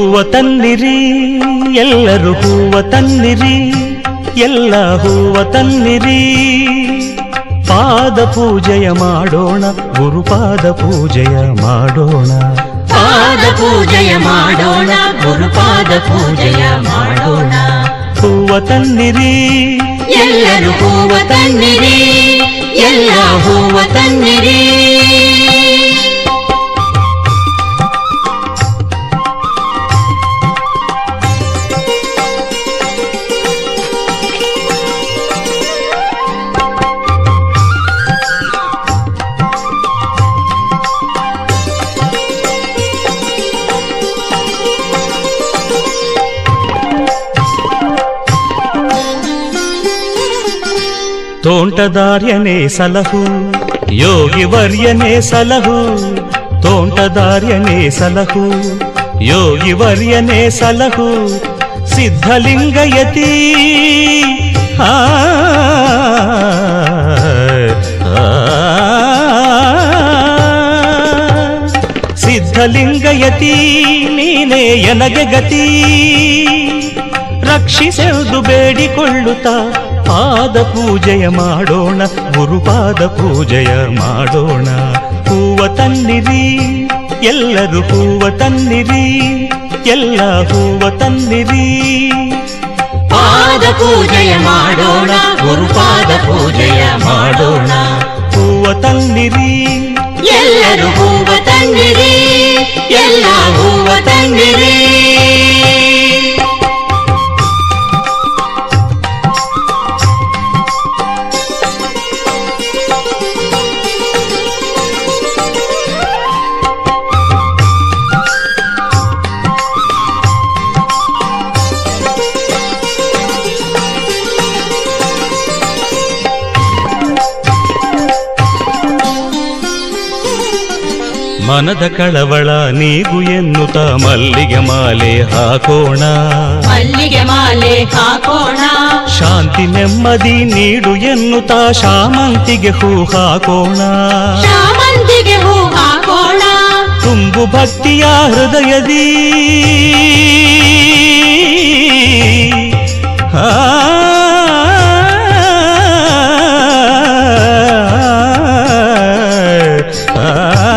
ಹೂವ ತನ್ನಿರಿ ಎಲ್ಲರೂ ಹೂವ ತನ್ನಿರಿ ಎಲ್ಲ ಹೂವ ತನ್ನಿರಿ ಪಾದ ಪೂಜೆಯ ಮಾಡೋಣ ಗುರುಪಾದ ಪೂಜೆಯ ಮಾಡೋಣ ಪಾದ ಪೂಜೆಯ ಮಾಡೋಣ ಗುರುಪಾದ ಪೂಜೆಯ ಮಾಡೋಣ ಹೂವ ತನ್ನಿರಿ ಎಲ್ಲರೂ ಹೂವ ತನ್ನಿರಿ ಎಲ್ಲ ಹೂವ ತನ್ನಿರಿ ತೋಂಟದಾರ್ಯನೇ ಸಲಹು ಯೋಗಿ ವರ್ಯನೇ ಸಲಹು ತೋಂಟದಾರ್ಯನೇ ಸಲಹು ಯೋಗಿ ವರ್ಯನೇ ಸಲಹು ಸಿದ್ಧಲಿಂಗಯತಿ ಆ, ಆ, ಸಿದ್ಧಲಿಂಗಯತಿ ನೀನೇ ಎನಗೆ ಗತಿ ರಕ್ಷಿಸೆಂದು ಬೇಡಿಕೊಳ್ಳುತ್ತಾ ಪಾದ ಪೂಜೆಯ ಮಾಡೋಣ ಗುರುಪಾದ ಪೂಜೆಯ ಮಾಡೋಣ ಹೂವ ತನ್ನಿರಿ ಎಲ್ಲರೂ ಹೂವ ತನ್ನಿರಿ ಎಲ್ಲ ಹೂವ ತನ್ನಿರಿ ಪಾದ ಪೂಜೆಯ ಮಾಡೋಣ ಗುರುಪಾದ ಪೂಜೆಯ ಮಾಡೋಣ ಹೂವ ತನ್ನಿರಿ ಎಲ್ಲರೂ ಹೂವ ತನ್ನಿರಿ ಎಲ್ಲ ಹೂವ ತನ್ನಿರಿ ಮನದ ಕಳವಳ ನೀಗು ಎನ್ನುತ್ತ ಮಲ್ಲಿಗೆ ಮಾಲೆ ಹಾಕೋಣ ಮಲ್ಲಿಗೆ ಮಾಲೆ ಹಾಕೋಣ ಶಾಂತಿ ನೆಮ್ಮದಿ ನೀಡು ಎನ್ನುತ್ತ ಶಾಮಂತಿಗೆ ಹೂ ಹಾಕೋಣ ಶಾಮಂತಿಗೆ ಹೂ ಹಾಕೋಣ ತುಂಬು ಭಕ್ತಿಯ ಹೃದಯದಿ ಆ, ಆ,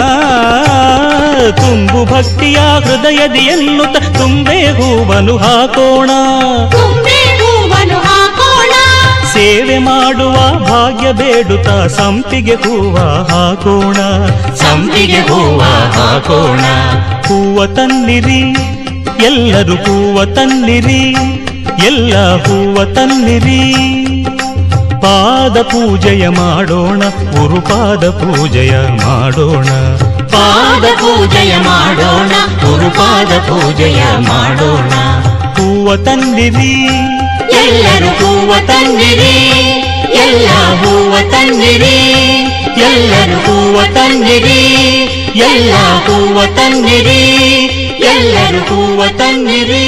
ತುಂಬು ಭಕ್ತಿಯ ಹೃದಯದಿ ಎನ್ನುತ್ತ ತುಂಬೆ ಹೂವನು ಹಾಕೋಣ ತುಂಬೆ ಹೂವನ್ನು ಹಾಕೋಣ ಸೇವೆ ಮಾಡುವ ಭಾಗ್ಯ ಬೇಡುತ್ತ ಸಂಪಿಗೆ ಹೂವ ಹಾಕೋಣ ಸಂಪಿಗೆ ಹೂವ ಹಾಕೋಣ ಹೂವ ತನ್ನಿರಿ ಎಲ್ಲರೂ ಹೂವ ತನ್ನಿರಿ ಎಲ್ಲ ಹೂವ ತನ್ನಿರಿ ಪಾದ ಪೂಜೆಯ ಮಾಡೋಣ ಗುರುಪಾದ ಪೂಜೆಯ ಮಾಡೋಣ ಪಾದ ಪೂಜೆಯ ಮಾಡೋಣ ಗುರುಪಾದ ಪೂಜೆಯ ಮಾಡೋಣ ಹೂವ ತನ್ನಿರಿ ಎಲ್ಲರೂ ಹೂವ ತನ್ನಿರಿ ಎಲ್ಲ ಹೂವ ತನ್ನಿರಿ ಎಲ್ಲರೂ ಹೂವ ತನ್ನಿರಿ ಎಲ್ಲ ಹೂವ ತನ್ನಿರಿ ಎಲ್ಲರೂ ಹೂವ ತನ್ನಿರಿ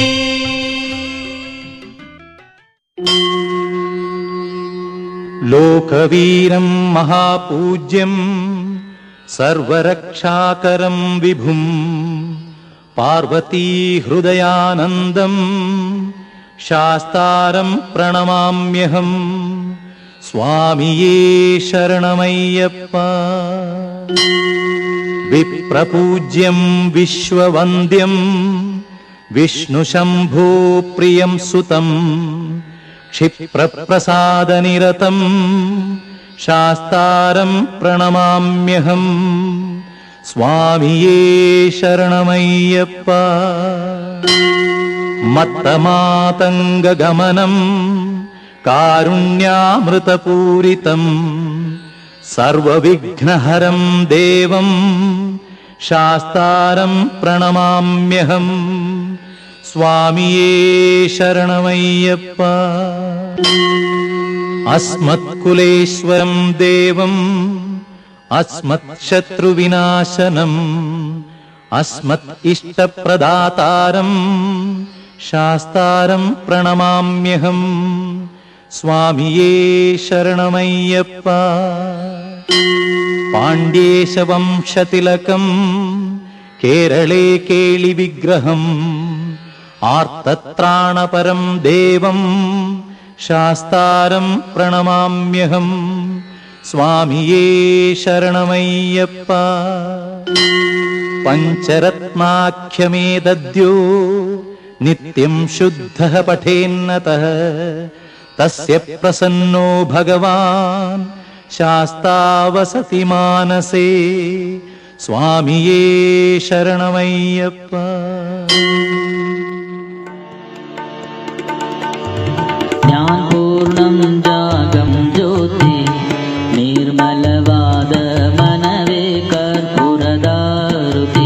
लोकवीरं महापूज्यं सर्वरक्षाकरं विभुं पार्वतीहृदयानन्दं शास्तारं प्रणमाम्यहम् स्वामिये शरणमय्यप्पा विप्रपूज्यं विश्ववन्द्यं विष्णुशम्भो प्रियं सुतम् क्षिप्रप्रसादनिरतम् शास्तारं प्रणमाम्यहम् स्वामिये शरणमय्यप्पा मत्तमातङ्गगमनम् कारुण्यामृतपूरितम् सर्वविघ्नहरं देवम् शास्तारं प्रणमाम्यहम् स्वामिये शरणमय्यप्पा अस्मत्कुलेश्वरं देवम् अस्मत्शत्रुविनाशनम् अस्मत् इष्टप्रदातारम् शास्तारं प्रणमाम्यहम् स्वामिये शरणमय्यप्पा पाण्ड्येशवंशतिलकम् കേരളേ കേളി വിഗ്രഹം ആർത്തത്രാണപരം ദേവം ശാസ്താരം പ്രണമാമ്യഹം സ്വാമിയേ ശരണമയ്യപ്പ പഞ്ചരത്നാഖ്യമേ ദദ്യോ നിത്യം ശുദ്ധഃ പഠേന്നതഃ തസ്യ പ്രസന്നോ ഭഗവാൻ ശാസ്താവസതി മാനസേ സ്വാമിയേ ശരണമയ്യപ്പ ಜ್ಞಾನಪೂರ್ಣಂ ಜಾಗಂ ಜ್ಯೋತಿ ನಿರ್ಮಲವಾದ ಮನವೇ ಕರ್ಪೂರದಾರುತಿ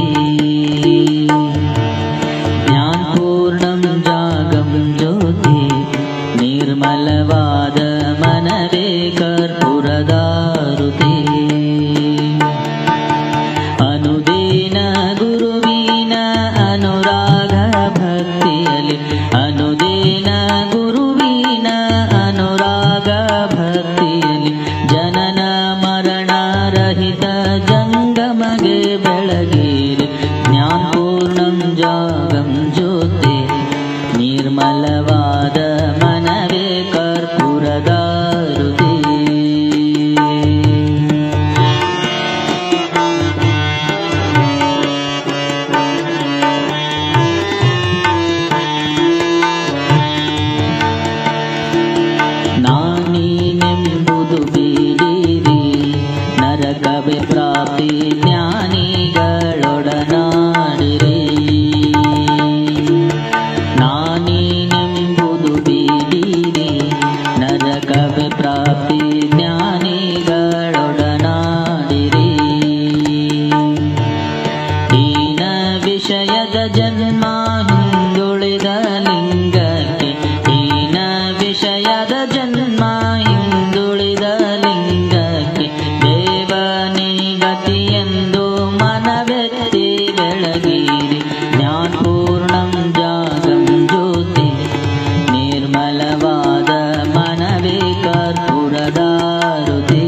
ಜ್ಞಾನಪೂರ್ಣಂ ಜಾಗಂ ಜ್ಯೋತಿ ನಿರ್ಮಲವಾದ ಮನವೇ ಕರ್ಪೂರದಾರುತಿ ಅನುದೀನ ಗುರುವಿನ ಅನುರಾಗ ಭಕ್ತಿಯಲ್ಲಿ ಅನುದೀನ ಗುರುವಿನ ಅನುರಾಗ ಭಕ್ತಿಯಲ್ಲಿ ಜನನ ಮರಣ ರಹಿತ ಜಂಗಮಗೆ ಬೆಳಗೀರಿ ಜ್ಞಾನಪೂರ್ಣಂ ಜಾಗಂ ಜ್ಯೋತಿ ನಿರ್ಮಲವಾದ ಮನವೇ ಕರ್ಪೂರದಾರುತಿ ನಾನೀನೆಂಬುದು ಬೀಡಿರಿ ನರಕವೇ ಪ್ರಾಪ್ತಿ ಜ್ಞಾನಿಗಳೊಡನಾಡಿರಿ ನಾನೀನೆಂಬುದು ಬೀಡಿರಿ ನರಕವೇ ಪ್ರಾಪ್ತಿ ಜ್ಞಾನಿಗಳೊಡನಾಡಿರಿ ಹೀನ ವಿಷಯದ ಜನ್ಮ ಹಿಂದುಳಿದ ಲಿಂಗಕ್ಕೆ ಹೀನ ವಿಷಯದ ಜನ್ಮ ಹಿಂದುಳಿದ ಲಿಂಗಕ್ಕೆ ದೇವನೇ ಗತಿಯೆಂದು ಮನವೆತ್ತಿ ಬೆಳಗಿರಿ ಜ್ಞಾನಪೂರ್ಣಂ ಜಾಗಂ ಜ್ಯೋತಿ ನಿರ್ಮಲವಾದ ಮನವೇ ಕರ್ಪೂರದಾರುತಿ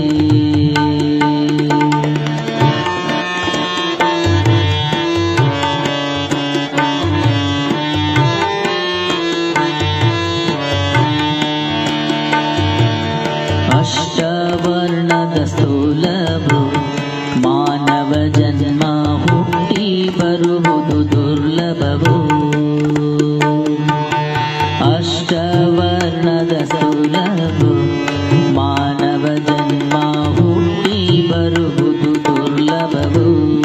ಅಷ್ಟವರ್ಣದ ಸ್ಥೂಲವು ಮಾನವ ಜನ್ಮ ಹುಟ್ಟಿ ಬರುವುದು ದುರ್ಲಭವು ಅಷ್ಟವರ್ಣದ ಸ್ಥೂಲವು ಮಾನವ ಜನ್ಮ ಹುಟ್ಟಿ ಬರುವುದು ದುರ್ಲಭವು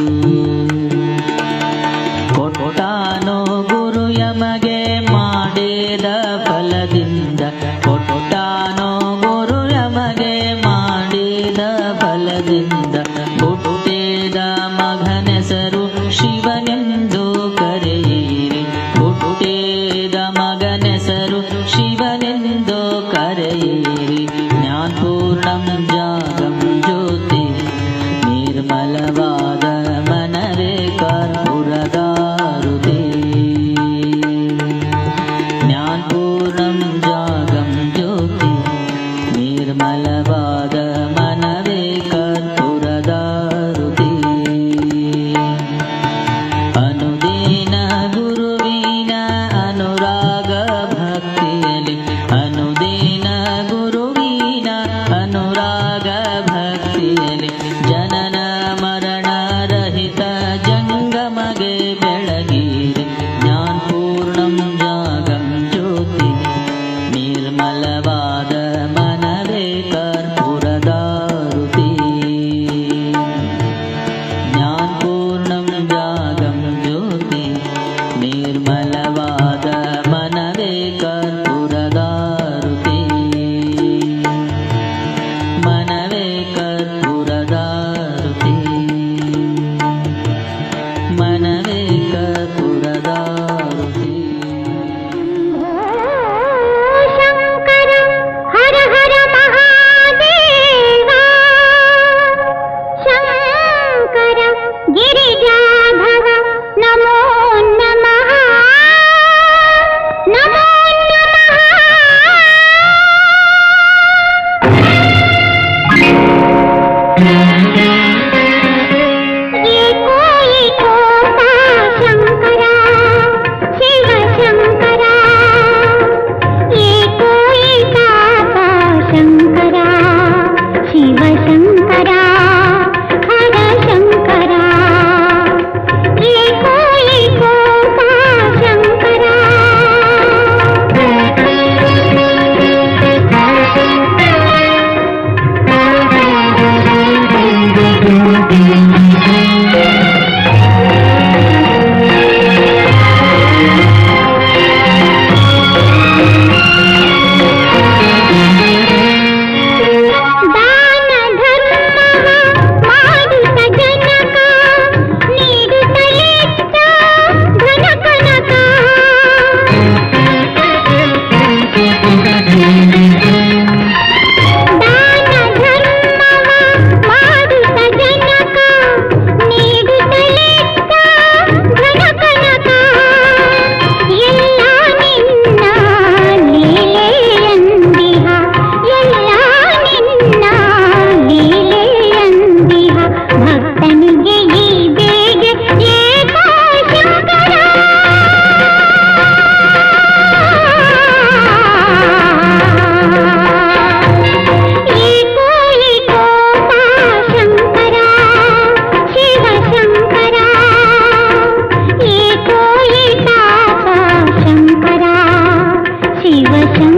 ಕೊಟ್ಟಾನೋ ಗುರು ಯಮಗೆ ಮಾಡಿದ ಫಲದಿಂದ ಕೊಟ್ಟಾನೋ ಗುರು ಯಮಗೆ ಮಾಡಿದ ಫಲದಿಂದ ಹುಟ್ಟಿದ ಮಗನೆಸರು ಶಿವನೆಂದು ಕರೆಯಿರಿ ಹುಟ್ಟಿದ ಮಗನೆಸರು ಶಿವನೆಂದು ಕರೆಯಿರಿ ಜ್ಞಾನಪೂರ್ಣಂ ಜಾಗಂ ಜ್ಯೋತಿ ನಿರ್ಮಲವಾದ ಮನವೇ ಕರ್ಪೂರದಾರುತಿ ಜ್ಞಾನಪೂರ್ಣಂ ಜಾಗಂ ಜ್ಯೋತಿ ನಿರ್ಮಲವಾದ ಮನವೇ ಕರ್ಪೂರದಾರುತಿ ಅನುದೀನ ಗುರುವಿನ ಅನುರಾಗ ಭಕ್ತಿಯಲ್ಲಿ ಅನುದೀನ ಗುರುವಿನ ಅನುರಾಗ ಭಕ್ತಿಯಲ್ಲಿ ಜನನ ಮರಣ ರಹಿತ ಜಂಗಮಗೆ ಬೆಳಗಿರಿ ಜ್ಞಾನಪೂರ್ಣಂ ಜಾಗಂ ಜ್ಯೋತಿ ನಿರ್ಮಲ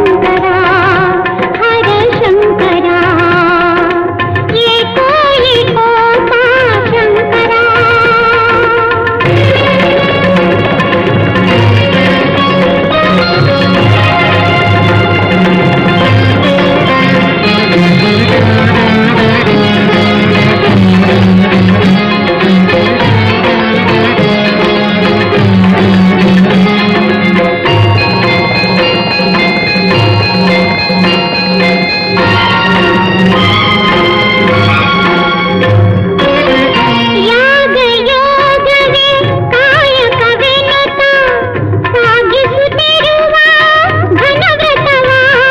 ಶಂಕರ ಹರ ಶಂಕರ ಏಕೋ ಏಕೋ ಸಾ ಶಂಕರ ಯಾಗ ಯೋಗವೇ ಕಾಯಕವೆನುತ ಸಾಗಿಸುತ್ತಿರುವ ಘನವ್ರತವ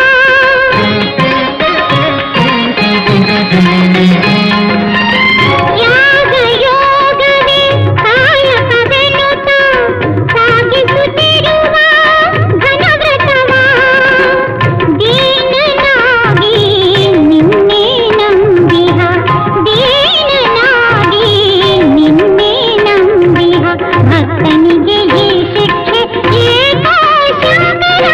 ಯಾಗ ಯೋಗವೇ ಕಾಯಕವೆನುತ ಸಾಗಿಸುತ್ತಿರುವ ಘನವ್ರತವ ದೀನನಾಗಿ ನಿನ್ನೆ ನಂಬಿಹ ದೀನನಾಗಿ ನಿನ್ನೆ ನಂಬಿಹ ಭಕ್ತನಿಗೆ ಈ ಶಿಕ್ಷೆ ಏಕೋ ಶಂಕರ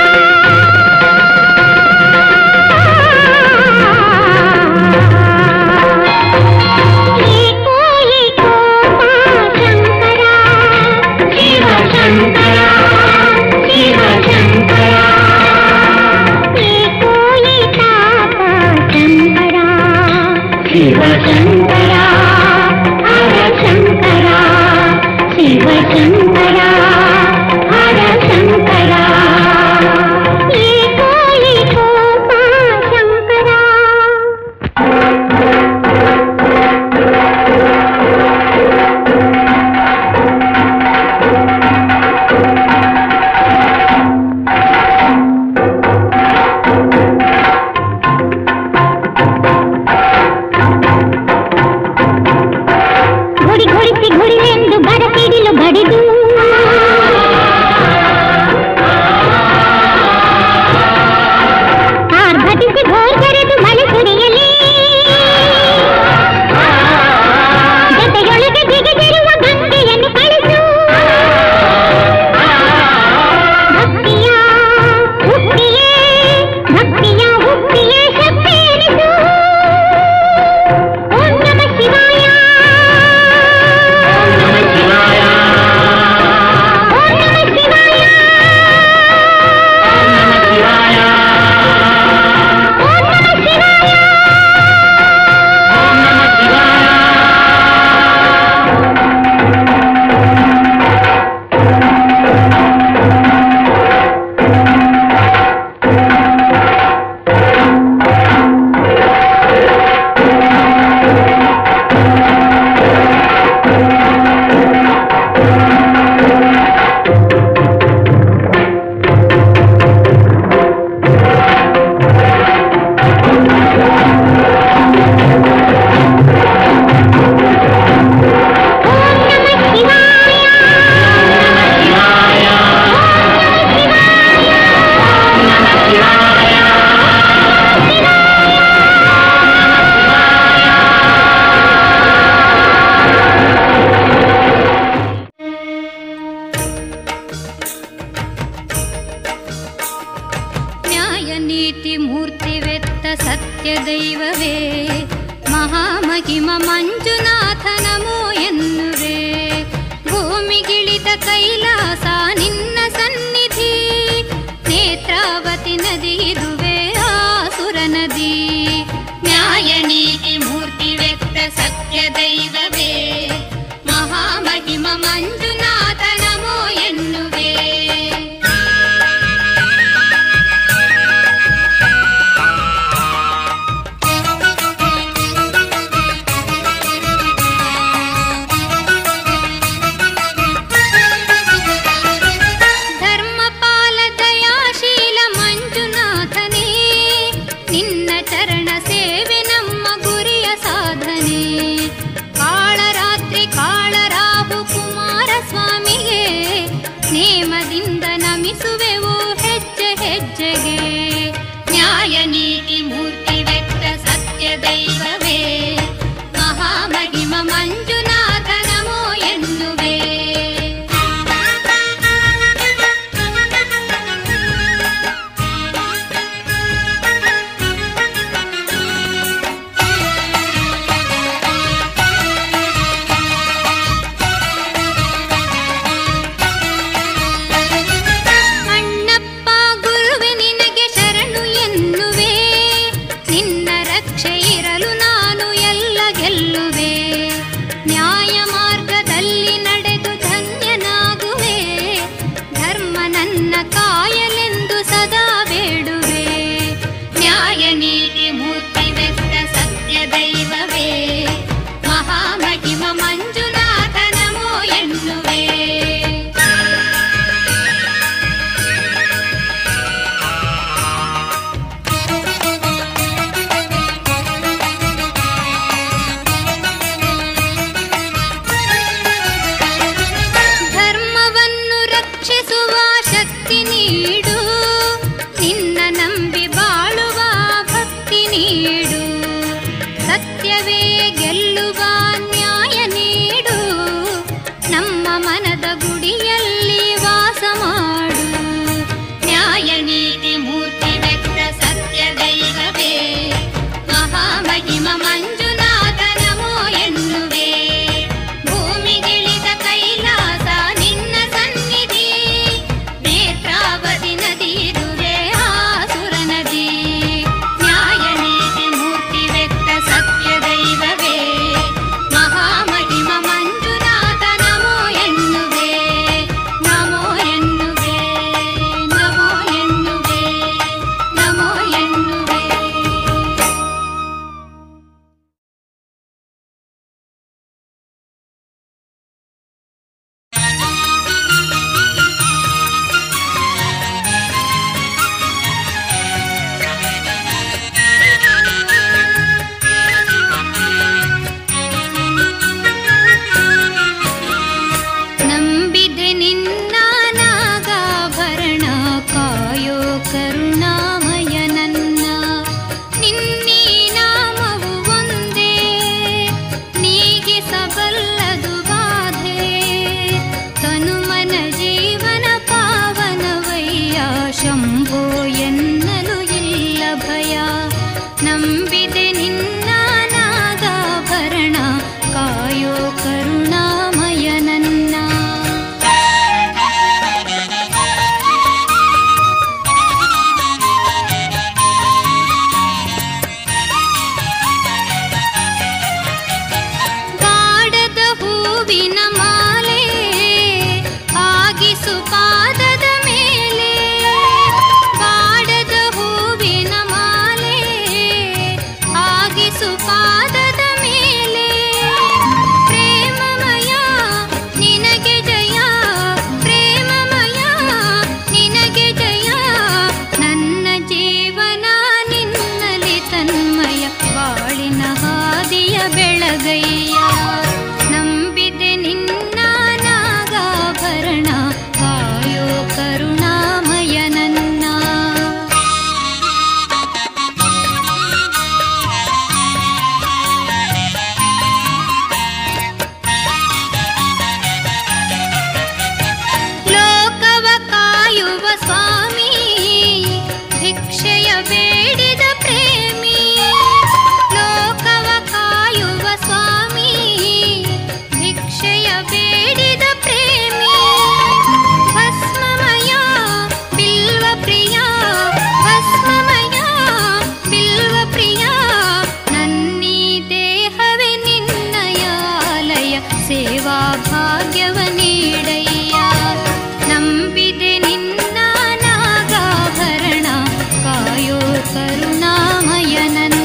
ಏಕೋ ಏಕೋ ಸಾ ಶಂಕರ ಶಿವ ಶಂಕರ ಶಿವ ಶಂಕರ ಏಕೋ ಏಕಾತ ಶಂಕರ ಶಿವ ಶಂಕರ ಹರ ಶಂಕರ ಶಿವ ಶಂಕರ ಹರ ಶಂಕರ ಏಕೋ ಏಕೋ ಸಾ ಶಂಕರ ঘুড়ি ঘুড়িতে ঘুরিলেন্দু বাড়াতে দিল বাড়িদু আর ঘটিಸಿ ঘোর ಕರೆದು ಮಳೆ ಸುರಿಯಲಿ ಜೊತೆಯೊಳಗೆ ಬಿಗಿದಿರುವ ಗಂಗೆಯನ್ನು ಕಳಿಸು ಭಕ್ತಿಯ ಹುಟ್ಟಿಯೇ ಭಕ್ತಿಯ ಹುಟ್ಟಿಯೇ ಶಕ್ತಿ ಎನಿಸು ಓಂ ನಮ ಶಿವಾಯ ಓಂ ನಮ ಶಿವಾಯ ಓಂ ನಮ ಶಿವಾಯ ಓಂ ನಮ ಶಿವಾಯ ಓಂ ನಮ ಶಿವಾಯ ಓಂ ನಮ ಶಿವಾಯ ಓಂ ನಮ ಶಿವಾಯ ಓಂ ನಮ ಶಿವಾಯ ಓಂ ನಮ ಶಿವಾಯ ಓಂ ನಮ ಶಿವಾಯ ನ್ಯಾಯ ನೀತಿ ಮೂರ್ತಿವೆತ್ತ ಸತ್ಯ ದೈವವೇ ಮಹಾಮಹಿಮ ಮಂಜುನಾಥ ನಮೋ ಎನ್ನುವೆ ಭೂಮಿಗಿಳಿದ ಕೈಲಾಸ ನಿನ್ನ ಸನ್ನಿಧಿ ನೇತ್ರಾವತಿ ನದಿ ಇದುವೆ ಆಸುರ ನದಿ ನ್ಯಾಯ ನೀತಿ ಮೂರ್ತಿವೆತ್ತ ಸತ್ಯ ದೈವವೇ ಮಹಾಮಹಿಮ ಮಂಜುನಾಥ ನಮೋ ಎನ್ನುವೆ ಧರ್ಮಪಾಲ ದಯಾಶೀಲ ಮಂಜುನಾಥನೇ ನಿನ್ನ ಚರಣ ಸೇವೆ ನಮ್ಮ ಗುರಿಯ ಸಾಧನೆ ಕಾಳರಾತ್ರಿ ಕಾಳರಾಹು ಕುಮಾರಸ್ವಾಮಿಗೆ ನೇಮದಿಂದ ನಮಿಸುವೆವು ಹೆಜ್ಜೆ ಹೆಜ್ಜೆಗೆ ನ್ಯಾಯ ನೀತಿ ಮೂರ್ತಿ ವ್ಯಕ್ತ ಸತ್ಯ ದೈವವೇ ಮಹಾಮಹಿಮ ಮಂಜುನಾಥ ನಮೋ ಎನ್ನುವೆ ಭಿಕ್ಷೆಯ ಬೇಡಿದ ಪ್ರೇಮಿ ಲೋಕವ ಕಾಯುವ ಸ್ವಾಮಿ ಭಿಕ್ಷೆಯ ಬೇಡಿದ ಪ್ರೇಮಿ ಭಸ್ಮಮಯ ಬಿಲ್ವ ಪ್ರಿಯ ಭಸ್ಮಮಯ ಬಿಲ್ವ ಪ್ರಿಯ ನನ್ನೀ ದೇಹವೇ ನಿನ್ನಯಾಲಯ ಸೇವಾ ಭಾಗ್ಯವ ನೀಡಯ್ಯ ನಂಬಿದೆ ನಿನ್ನ ನಾಗಾಭರಣ ಕಾಯೋ ಕರುಣಾಮಯ ನನ್ನ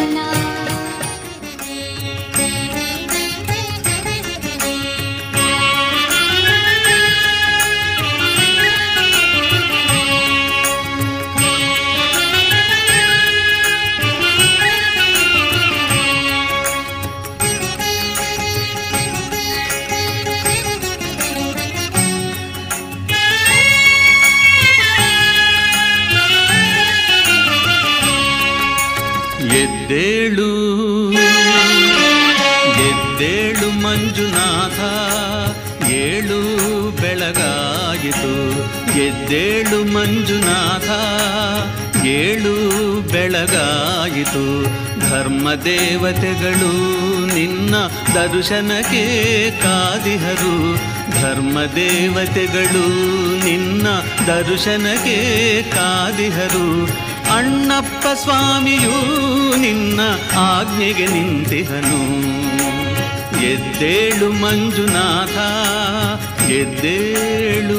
ಎದ್ದೇಳು ಎದ್ದೇಳು ಮಂಜುನಾಥ ಏಳು ಬೆಳಗಾಯಿತು ಎದ್ದೇಳು ಮಂಜುನಾಥ ಏಳು ಬೆಳಗಾಯಿತು ಧರ್ಮ ದೇವತೆಗಳು ನಿನ್ನ ದರ್ಶನಕ್ಕೆ ಕಾದಿಹರು ಧರ್ಮ ದೇವತೆಗಳು ನಿನ್ನ ದರ್ಶನಕ್ಕೆ ಕಾದಿಹರು ಅಣ್ಣಪ್ಪ ಸ್ವಾಮಿಯೂ ನಿನ್ನ ಆಜ್ಞೆಗೆ ನಿಂತಿಹನು ಎದ್ದೇಳು ಮಂಜುನಾಥ ಎದ್ದೇಳು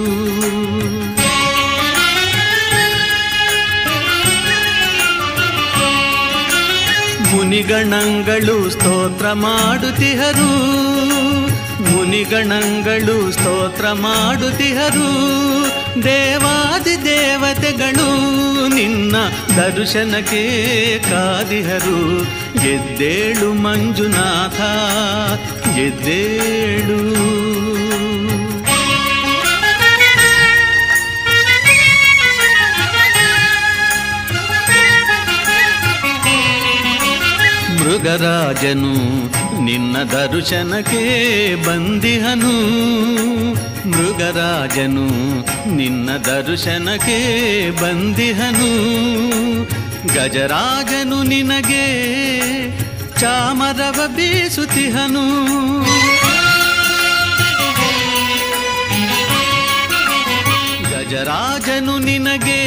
ಮುನಿಗಣಗಳು ಸ್ತೋತ್ರ ಮಾಡುತ್ತಿಹರು ಮುನಿಗಣಗಳು ಸ್ತೋತ್ರ ಮಾಡುತ್ತಿಹರು ದೇವಾದಿ ದೇವತೆಗಳು ನಿನ್ನ ದರ್ಶನಕ್ಕೆ ಕಾದಿಹರು ಎದ್ದೇಳು ಮಂಜುನಾಥ ಎದ್ದೇಳು ಮೃಗರಾಜನು ನಿನ್ನ ದರ್ಶನಕ್ಕೆ ಬಂದಿಹನು ಮೃಗರಾಜನು ನಿನ್ನ ದರ್ಶನಕ್ಕೆ ಬಂದಿಹನು ಗಜರಾಜನು ನಿನಗೆ ಚಾಮರವ ಬೀಸುತ್ತಿಹನು ಗಜರಾಜನು ನಿನಗೆ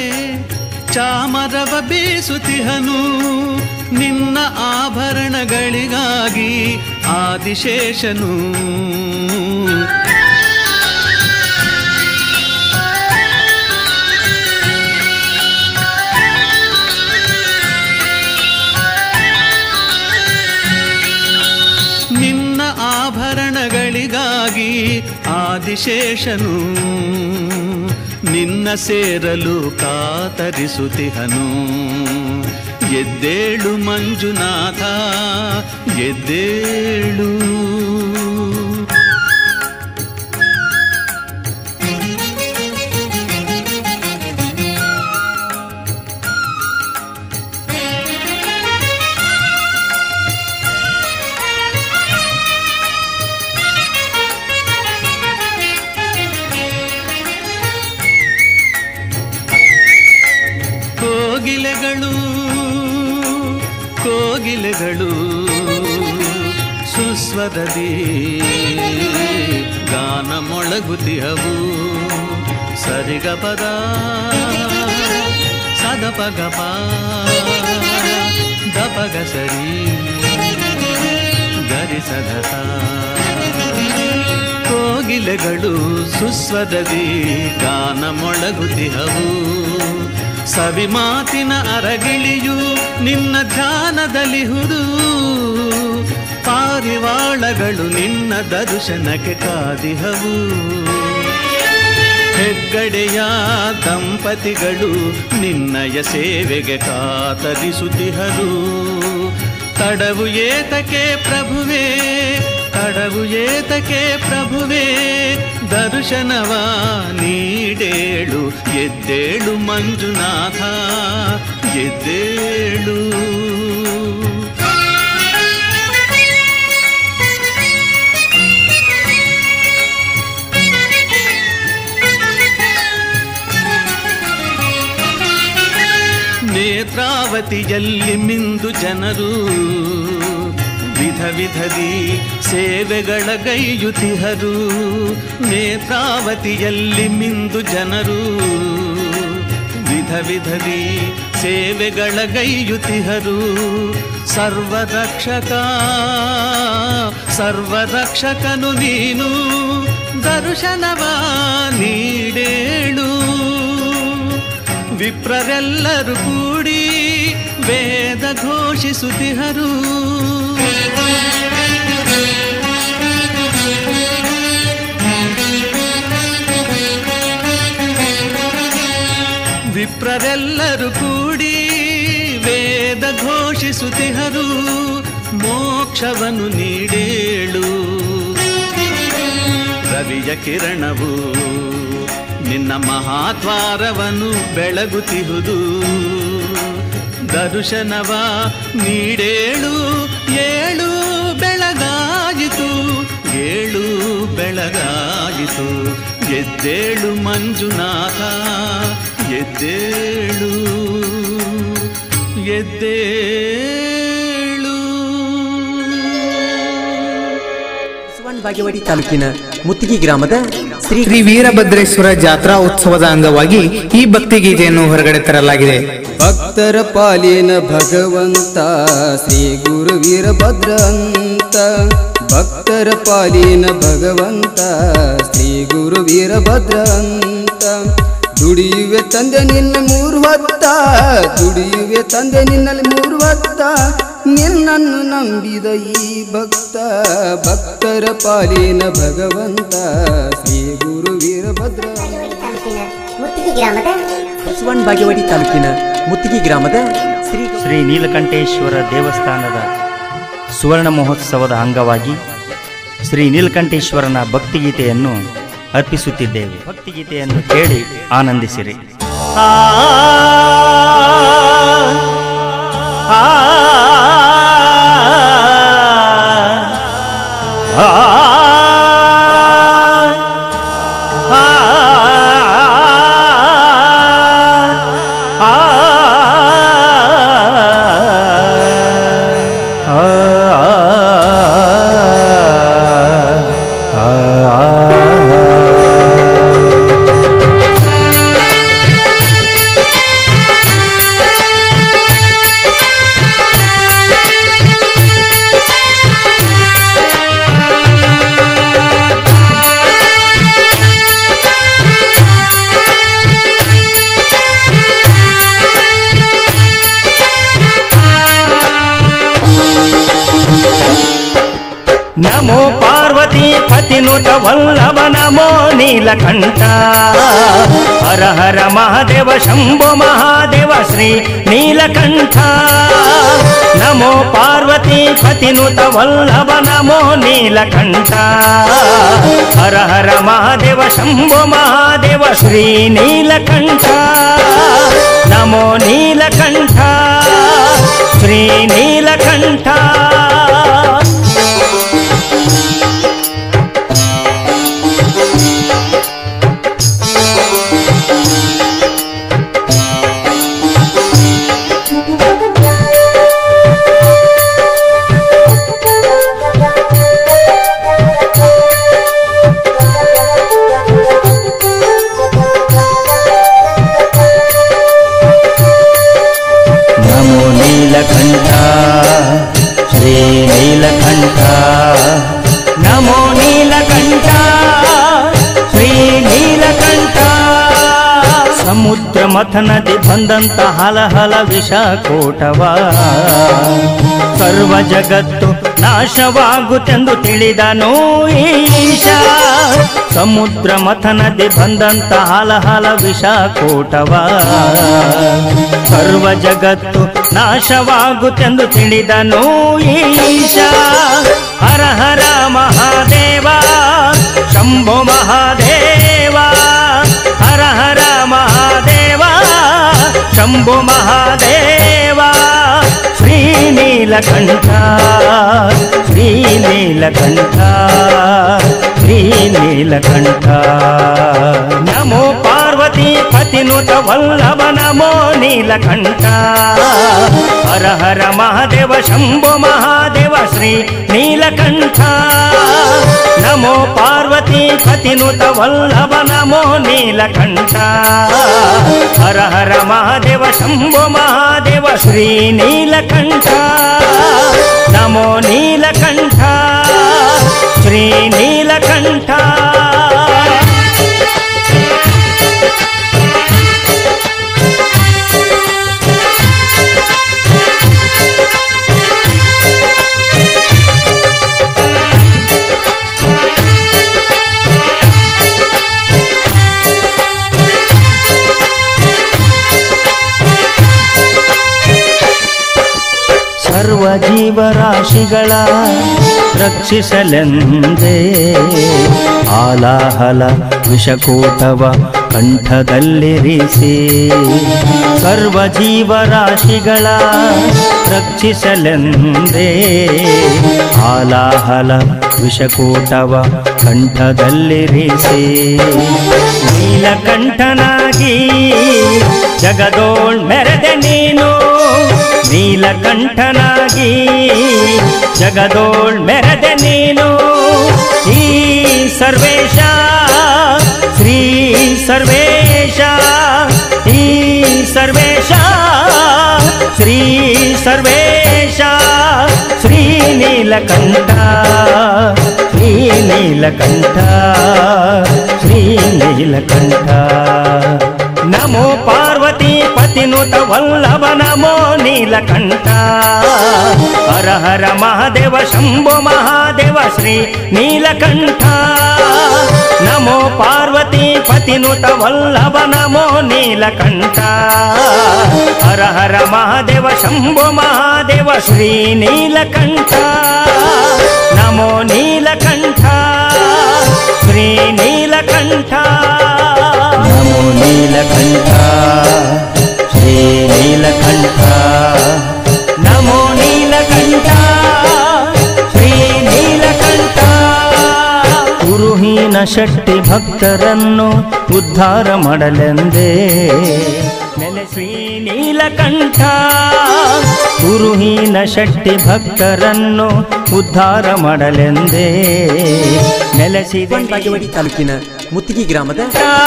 ಚಾಮರವ ಬೀಸುತ್ತಿಹನು ನಿನ್ನ ಆಭರಣಗಳಿಗಾಗಿ ಆದಿಶೇಷನು ನಿನ್ನ ಆಭರಣಗಳಿಗಾಗಿ ಆದಿಶೇಷನು ನಿನ್ನ ಸೇರಲು ಕಾತರಿಸುತ್ತಿಹನು ಎದ್ದೇಳು ಮಂಜುನಾಥ ಎದ್ದೇಳು ಕೋಗಿಲೆಗಳು ಕೋಗಿಲೆಗಳು ಸುಸ್ವರದಿ ಗಾನ ಮೊಳಗುತಿಹವು ಸರಿಗಪದ ಸದಪಗಪ ದಪಗ ಸರಿ ಗರಿಸದಸ ಕೋಗಿಲೆಗಳು ಸುಸ್ವರದಿ ಗಾನ ಮೊಳಗುತಿಹವು ಸವಿ ಮಾತಿನ ಅರಗಿಳಿಯು ನಿನ್ನ ಧ್ಯಾನದಲ್ಲಿಹುದು ಪಾರಿವಾಳಗಳು ನಿನ್ನ ದರ್ಶನಕ್ಕೆ ಕಾದಿಹವು ಹೆಗ್ಗಡೆಯ ದಂಪತಿಗಳು ನಿನ್ನಯ ಸೇವೆಗೆ ಕಾತರಿಸುತ್ತಿಹರು ತಡವು ಏತಕ್ಕೆ ಪ್ರಭುವೇ ತಡವು ಏತಕ್ಕೆ ಪ್ರಭುವೇ ದರ್ಶನವ ನೀಡೇಳು ಎದ್ದೇಳು ಮಂಜುನಾಥ ಎದ್ದೇಳು ನೇತ್ರಾವತಿಯಲ್ಲಿ ಮಿಂದು ಜನರು ವಿಧ ವಿಧದಿ ಸೇವೆಗಳ ಗೈಯುತಿಹರು ನೇತ್ರಾವತಿಯಲ್ಲಿ ಮಿಂದು ಜನರು ವಿಧ ವಿಧದಿ ಸೇವೆಗಳ ಗೈಯುತಿಹರು ಸರ್ವರಕ್ಷಕ ಸರ್ವರಕ್ಷಕನು ನೀನು ದರ್ಶನವ ನೀಡೇಳು ವಿಪ್ರರೆಲ್ಲರೂ ಕೂಡಿ ವೇದ ಘೋಷಿಸುತ್ತಿಹರು ವಿಪ್ರರೆಲ್ಲರೂ ಕೂಡಿ ವೇದ ಘೋಷಿಸುತ್ತಿಹರು ಮೋಕ್ಷವನ್ನು ನೀಡೇಳು ರವಿಯ ಕಿರಣವು ನಿನ್ನ ಮಹಾದ್ವಾರವನ್ನು ಬೆಳಗುತ್ತಿಹುದು ದರ್ಶನವ ನೀಡೇಳು ಏಳು ಬೆಳಗಾಯಿತು ಏಳು ಬೆಳಗಾಯಿತು ಎದ್ದೇಳು ಮಂಜುನಾಥ ಎದ್ದೇಳು ಎದ್ದೇಳು ಬಸವಣ್ಣ ಬಾಗೇವಾಡಿ ತಾಲೂಕಿನ ಮುತ್ತಿಗೆ ಗ್ರಾಮದ ಶ್ರೀ ಶ್ರೀ ವೀರಭದ್ರೇಶ್ವರ ಜಾತ್ರಾ ಉತ್ಸವದ ಅಂಗವಾಗಿ ಈ ಭಕ್ತಿಗೀತೆಯನ್ನು ಹೊರಗಡೆ ತರಲಾಗಿದೆ ಭಕ್ತರ ಪಾಲಿನ ಭಗವಂತ ಶ್ರೀ ಗುರು ವೀರಭದ್ರ ಅಂತ ಭಕ್ತರ ಪಾಲಿನ ಭಗವಂತ ಶ್ರೀ ಗುರು ವೀರಭದ್ರ ಅಂತ ದುಡಿಯುವೆ ತಂದೆ ನಿನ್ನ ಮೂರು ಹೊತ್ತ ದುಡಿಯುವೆ ತಂದೆ ನಿನ್ನಲ್ಲಿ ಮೂರು ಹೊತ್ತ ನಿನ್ನನ್ನು ನಂಬಿದ ಈ ಭಕ್ತ ಭಕ್ತರ ಪಾಲಿನ ಭಗವಂತ ಶ್ರೀ ಗುರು ವೀರಭದ್ರ ತಾಲೂಕಿನ ಮುತ್ತಿಗೆ ಗ್ರಾಮದ ಬಸವಣ್ಣ ಬಾಗೇವಾಡಿ ತಾಲೂಕಿನ ಮುತ್ತಿಗೆ ಗ್ರಾಮದ ಶ್ರೀ ಶ್ರೀ ನೀಲಕಂಠೇಶ್ವರ ದೇವಸ್ಥಾನದ ಸುವರ್ಣ ಮಹೋತ್ಸವದ ಅಂಗವಾಗಿ ಶ್ರೀ ನೀಲಕಂಠೇಶ್ವರನ ಭಕ್ತಿಗೀತೆಯನ್ನು ಅರ್ಪಿಸುತ್ತಿದ್ದೇವೆ ಭಕ್ತಿಗೀತೆಯನ್ನು ಕೇಳಿ ಆನಂದಿಸಿರಿ ಆ ಆ ಆ ನಮೋ ಪಾರ್ವತಿ ಪತಿನುತ ವಲ್ಲಭ ನಮೋ ನೀಲಕಂಠ ಹರ ಹರ ಮಹಾದೇವ ಶಂಭೋ ಮಹಾದೇವ ಶ್ರೀ ನೀಲಕಂಠ ನಮೋ ಪಾರ್ವತಿ ಪತಿನುತ ವಲ್ಲಭ ನಮೋ ನೀಲಕಂಠ ಹರ ಹರ ಮಹಾದೇವ ಶಂಭೋ ಮಹಾದೇವ ಶ್ರೀ ನೀಲಕಂಠ ನಮೋ ನೀಲಕಂಠ ಶ್ರೀ ನೀಲಕಂಠ ನಮೋ ನೀಲಕಂಠ ಶ್ರೀ ನೀಲಕಂಠ ನಮೋ ನೀಲಕಂಠ ಶ್ರೀ ನೀಲಕಂಠ ಸಮುದ್ರ ಮಥನದಿ ಬಂದಂತ ಹಲ ಹಲ ವಿಷ ಕೋಟವ ಸರ್ವ ಜಗತ್ತು ನಾಶವಾಗುತ್ತೆಂದು ತಿಳಿದನು ಈಶ ಸಮುದ್ರ ಮಥನದಿ ಬಂದಂತ ಹಲ ಹಲ ವಿಷ ಕೋಟವ ಸರ್ವ ಜಗತ್ತು ನಾಶವಾಗುತ್ತೆಂದು ತಿಳಿದನು ಈಶ ಹರ ಹರ ಮಹಾದೇವ ಶಂಭೋ ಮಹಾದೇವ ಹರ ಹರ ಮಹಾದೇವ ಶಂಭು ಮಹಾದೇವ ಶ್ರೀ ನೀಲಕಂಠ ಶ್ರೀ ನೀಲಕಂಠ ಶ್ರೀ ನೀಲಕಂಠ ನಮೋ ಪಾರ್ವತಿ ಪಾರ್ವತಿ ಪತಿನುತ ವಲ್ಲಭ ನಮೋ ನೀಲಕಂಠ ಹರ ಹರ ಮಹಾದೇವ ಶಂಭೋ ಮಹಾದೇವ ಶ್ರೀ ನೀಲಕಂಠ ನಮೋ ಪಾರ್ವತಿ ಪತಿನುತ ವಲ್ಲಭ ನಮೋ ನೀಲಕಂಠ ಹರ ಹರ ಮಹಾದೇವ ಶಂಭೋ ಮಹಾದೇವ ಶ್ರೀ ನೀಲಕಂಠ ನಮೋ ನೀಲಕಂಠ ಶ್ರೀ ನೀಲಕಂಠ ಸರ್ವ ಜೀವರಾಶಿಗಳ ರಕ್ಷಿಸಲೆಂದೇ ಆಲಾಹಲ ವಿಷಕೂಟವ ಕಂಠದಲ್ಲಿರಿಸಿ ಸರ್ವ ಜೀವರಾಶಿಗಳ ರಕ್ಷಿಸಲೆಂದೇ ಆಲಾಹಲ ವಿಷಕೂಟವ ಕಂಠದಲ್ಲಿರಿಸಿ ನೀಲಕಂಠನಾಗಿ ಜಗದೋಳ್ ಮೆರೆದೆ ನೀನು ನೀಲಕಂಠನಾಗಿ ಜಗದೋಳ್ ಮೆರೆದೆ ನೀನು ಈ ಸರ್ವೇಶ ಶ್ರೀ ಸರ್ವೇಶ ಈ ಸರ್ವೇಶ ಶ್ರೀ ಸರ್ವೇಶ ಶ್ರೀ ನೀಲಕಂಠ ಶ್ರೀ ನೀಲಕಂಠ ಶ್ರೀ ನೀಲಕಂಠ ನಮೋ ಪಾರ್ವತಿ ಪತಿನುತ ವಲ್ಲಭ ನಮೋ ನೀಲಕಂಠ ಹರ ಹರ ಮಹಾದೇವ ಶಂಭೋ ಮಹಾದೇವ ಶ್ರೀ ನೀಲಕಂಠ ನಮೋ ಪಾರ್ವತಿ ಪತಿನುತ ವಲ್ಲಭ ನಮೋ ನೀಲಕಂಠ ಹರ ಹರ ಮಹಾದೇವ ಶಂಭೋ ಮಹಾದೇವ ಶ್ರೀ ನೀಲಕಂಠ ನಮೋ ನೀಲಕಂಠ ಶ್ರೀ ನೀಲಕಂಠ ನಮೋ ನೀಲಕಂಠ ಶ್ರೀ ನೀಲಕಂಠ ನಮೋ ನೀಲಕಂಠ ಶ್ರೀ ನೀಲಕಂಠ ಗುರುಹೀನ ಶಕ್ತಿ ಭಕ್ತರನ್ನು ಉದ್ಧಾರ ಮಾಡಲೆಂದೇ ನೆಲೆ ಶ್ರೀ ನೀಲಕಂಠ ಗುರುಹೀನ ಶಕ್ತಿ ಭಕ್ತರನ್ನು ಉದ್ಧಾರ ಮಾಡಲೆಂದೇ ನೆಲೆಸಿದೆ ಬಾಗೇವಾಡಿ ತಾಲೂಕಿನ ಮುತ್ತಿಗೆ ಗ್ರಾಮದ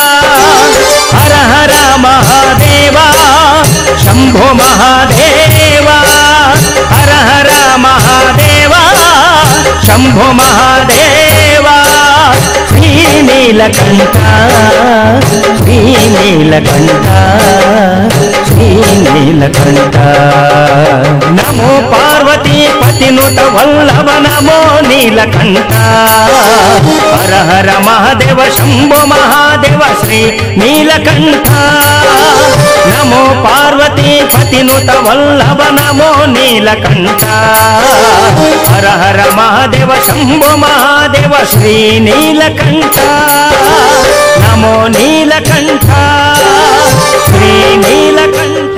ಹರ ಹರ ಮಹಾದೇವ ಶಂಭೋ ಮಹಾದೇವ ಹರ ಹರ ಮಹಾದೇವ ಶಂಭೋ ಮಹಾದೇವ ಶ್ರೀ ನೀಲಕಂಠ ಶ್ರೀ ನೀಲಕಂಠ ಶ್ರೀ ನೀಲಕಂಠ ನಮೋ ಪಾರ್ವತಿ ಪತಿನುತ ವಲ್ಲಭ ನಮೋ ನೀಲಕಂಠ ಹರ ಹರ ಮಹಾದೇವ ಶಂಭೋ ಮಹಾದೇವ ಶ್ರೀ ನೀಲಕಂಠ ನಮೋ ಪಾರ್ವತಿ ಪತಿನುತ ವಲ್ಲಭ ನಮೋ ನೀಲಕಂಠ ಹರ ಹರ ಮಹಾದೇವ ಶಂಭೋ ಮಹಾದೇವ ಶ್ರೀ ನೀಲಕಂಠ ನಮೋ ನೀಲಕಂಠ ಶ್ರೀ ನೀಲಕಂಠ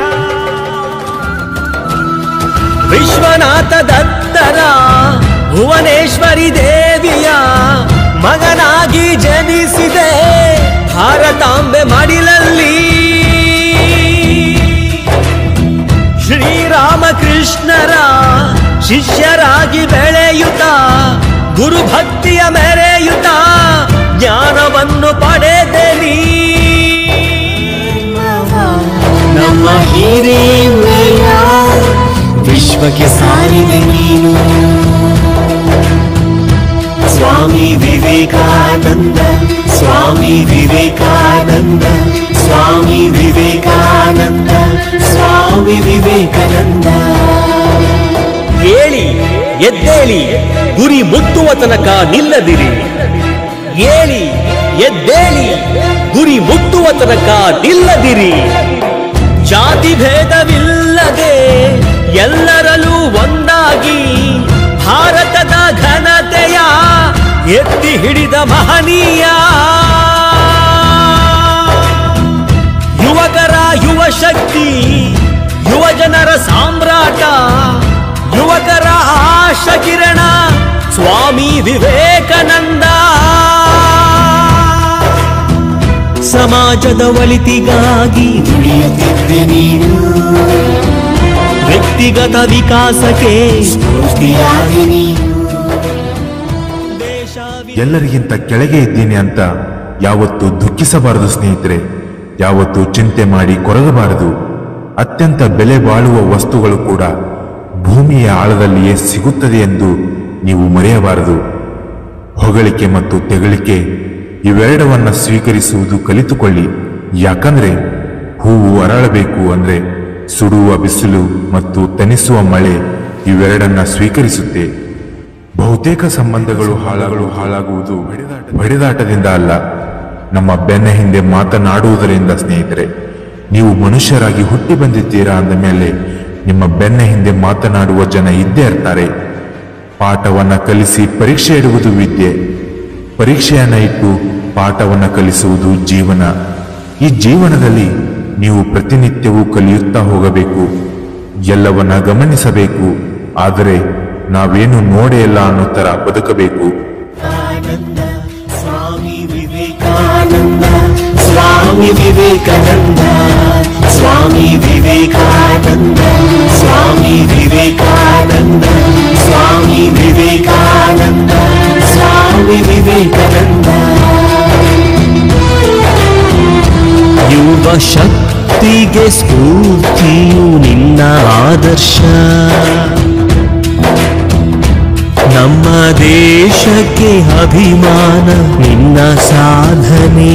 ವಿಶ್ವನಾಥ ದತ್ತರ ಭುವನೇಶ್ವರಿ ದೇವಿಯ ಮಗನಾಗಿ ಜನಿಸಿದೆ ಭಾರತಾಂಬೆ ಮಡಿಲಲ್ಲಿ ಶ್ರೀರಾಮಕೃಷ್ಣರ ಶಿಷ್ಯರಾಗಿ ಬೆಳೆಯುತ್ತ ಗುರುಭಕ್ತಿಯ ಮೆರೆಯುತ್ತ ಜ್ಞಾನವನ್ನು ಪಡೆದೆನಿ ನಮ್ಮ ಹಿರಿಮೆಯ ವಿಶ್ವಕ್ಕೆ ಸಾರಿದೆ ನೀನು ಸ್ವಾಮಿ ವಿವೇಕಾನಂದ ಸ್ವಾಮಿ ವಿವೇಕಾನಂದ ಸ್ವಾಮಿ ವಿವೇಕಾನಂದ ಸ್ವಾಮಿ ವಿವೇಕಾನಂದ ಏಳಿ ಎದ್ದೇಳಿ ಗುರಿ ಮುಟ್ಟುವ ತನಕ ನಿಲ್ಲದಿರಿ ಏಳಿ ಎದ್ದೇಳಿ ಗುರಿ ಮುಟ್ಟುವ ತನಕ ನಿಲ್ಲದಿರಿ ಜಾತಿ ಭೇದವಿಲ್ಲದೆ ಎಲ್ಲರಲ್ಲೂ ಒಂದಾಗಿ ಭಾರತದ ಘನತೆಯ ಎತ್ತಿ ಹಿಡಿದ ಮಹನೀಯ ಯುವಕರ ಯುವ ಶಕ್ತಿ ಯುವ ಜನರ ಸಾಮ್ರಾಟ ಯುವಕರ ಆಶ ಕಿರಣ ಸ್ವಾಮಿ ವಿವೇಕಾನಂದ ಸಮಾಜ ಸಮಾಜದ ಒಳಿತಿಗಾಗಿ ದುಡಿಯುತ್ತಿದ್ದೆ ನೀನು ವ್ಯಕ್ತಿಗತ ವಿಕಾಸಕ್ಕೆ ಸ್ಫೂರ್ತಿಯಾಗಿ ನೀನು ಎಲ್ಲರಿಗಿಂತ ಕೆಳಗೆ ಇದ್ದೀನಿ ಅಂತ ಯಾವತ್ತೂ ದುಃಖಿಸಬಾರದು ಸ್ನೇಹಿತರೆ ಯಾವತ್ತೂ ಚಿಂತೆ ಮಾಡಿ ಕೊರಗಬಾರದು ಅತ್ಯಂತ ಬೆಲೆ ಬಾಳುವ ವಸ್ತುಗಳು ಕೂಡ ಭೂಮಿಯ ಆಳದಲ್ಲಿಯೇ ಸಿಗುತ್ತದೆ ಎಂದು ನೀವು ಮರೆಯಬಾರದು ಹೊಗಳಿಕೆ ಮತ್ತು ತೆಗಳಿಕೆ ಇವೆರಡವನ್ನ ಸ್ವೀಕರಿಸುವುದು ಕಲಿತುಕೊಳ್ಳಿ ಯಾಕಂದ್ರೆ ಹೂವು ಅರಳಬೇಕು ಅಂದ್ರೆ ಸುಡುವ ಬಿಸಿಲು ಮತ್ತು ತನಿಸುವ ಮಳೆ ಇವೆರಡನ್ನ ಸ್ವೀಕರಿಸುತ್ತೆ ಬಹುತೇಕ ಸಂಬಂಧಗಳು ಹಾಳಾಗಲು ಹಾಳಾಗುವುದು ಬಡಿದಾಟದಿಂದ ಅಲ್ಲ ನಮ್ಮ ಬೆನ್ನ ಹಿಂದೆ ಮಾತನಾಡುವುದರಿಂದ ಸ್ನೇಹಿತರೆ ನೀವು ಮನುಷ್ಯರಾಗಿ ಹುಟ್ಟಿ ಬಂದಿದ್ದೀರಾ ಅಂದ ಮೇಲೆ ನಿಮ್ಮ ಬೆನ್ನ ಹಿಂದೆ ಮಾತನಾಡುವ ಜನ ಇದ್ದೇ ಇರ್ತಾರೆ ಪಾಠವನ್ನ ಕಲಿಸಿ ಪರೀಕ್ಷೆ ಇಡುವುದು ವಿದ್ಯೆ ಪರೀಕ್ಷೆಯನ್ನ ಇಟ್ಟು ಪಾಠವನ್ನ ಕಲಿಸುವುದು ಜೀವನ ಈ ಜೀವನದಲ್ಲಿ ನೀವು ಪ್ರತಿನಿತ್ಯವೂ ಕಲಿಯುತ್ತಾ ಹೋಗಬೇಕು ಎಲ್ಲವನ್ನ ಗಮನಿಸಬೇಕು ಆದರೆ ನಾವೇನು ನೋಡೇ ಇಲ್ಲ ಅನ್ನೋ ತರ ಬದುಕಬೇಕು ಸ್ವಾಮಿ ವಿವೇಕಾನಂದ ಸ್ವಾಮಿ ವಿವೇಕಾನಂದ ಸ್ವಾಮಿ ವಿವೇಕಾನಂದ ಸ್ವಾಮಿ ವಿವೇಕಾನಂದ ಸ್ವಾಮಿ ವಿವೇಕಾನಂದ ಸ್ವಾಮಿ ವಿವೇಕಾನಂದ ಯುವ ಶಕ್ತಿಗೆ ಸ್ಫೂರ್ತಿಯು ನಿನ್ನ ಆದರ್ಶ ನಮ್ಮ ದೇಶಕ್ಕೆ ಅಭಿಮಾನ ನಿನ್ನ ಸಾಧನೆ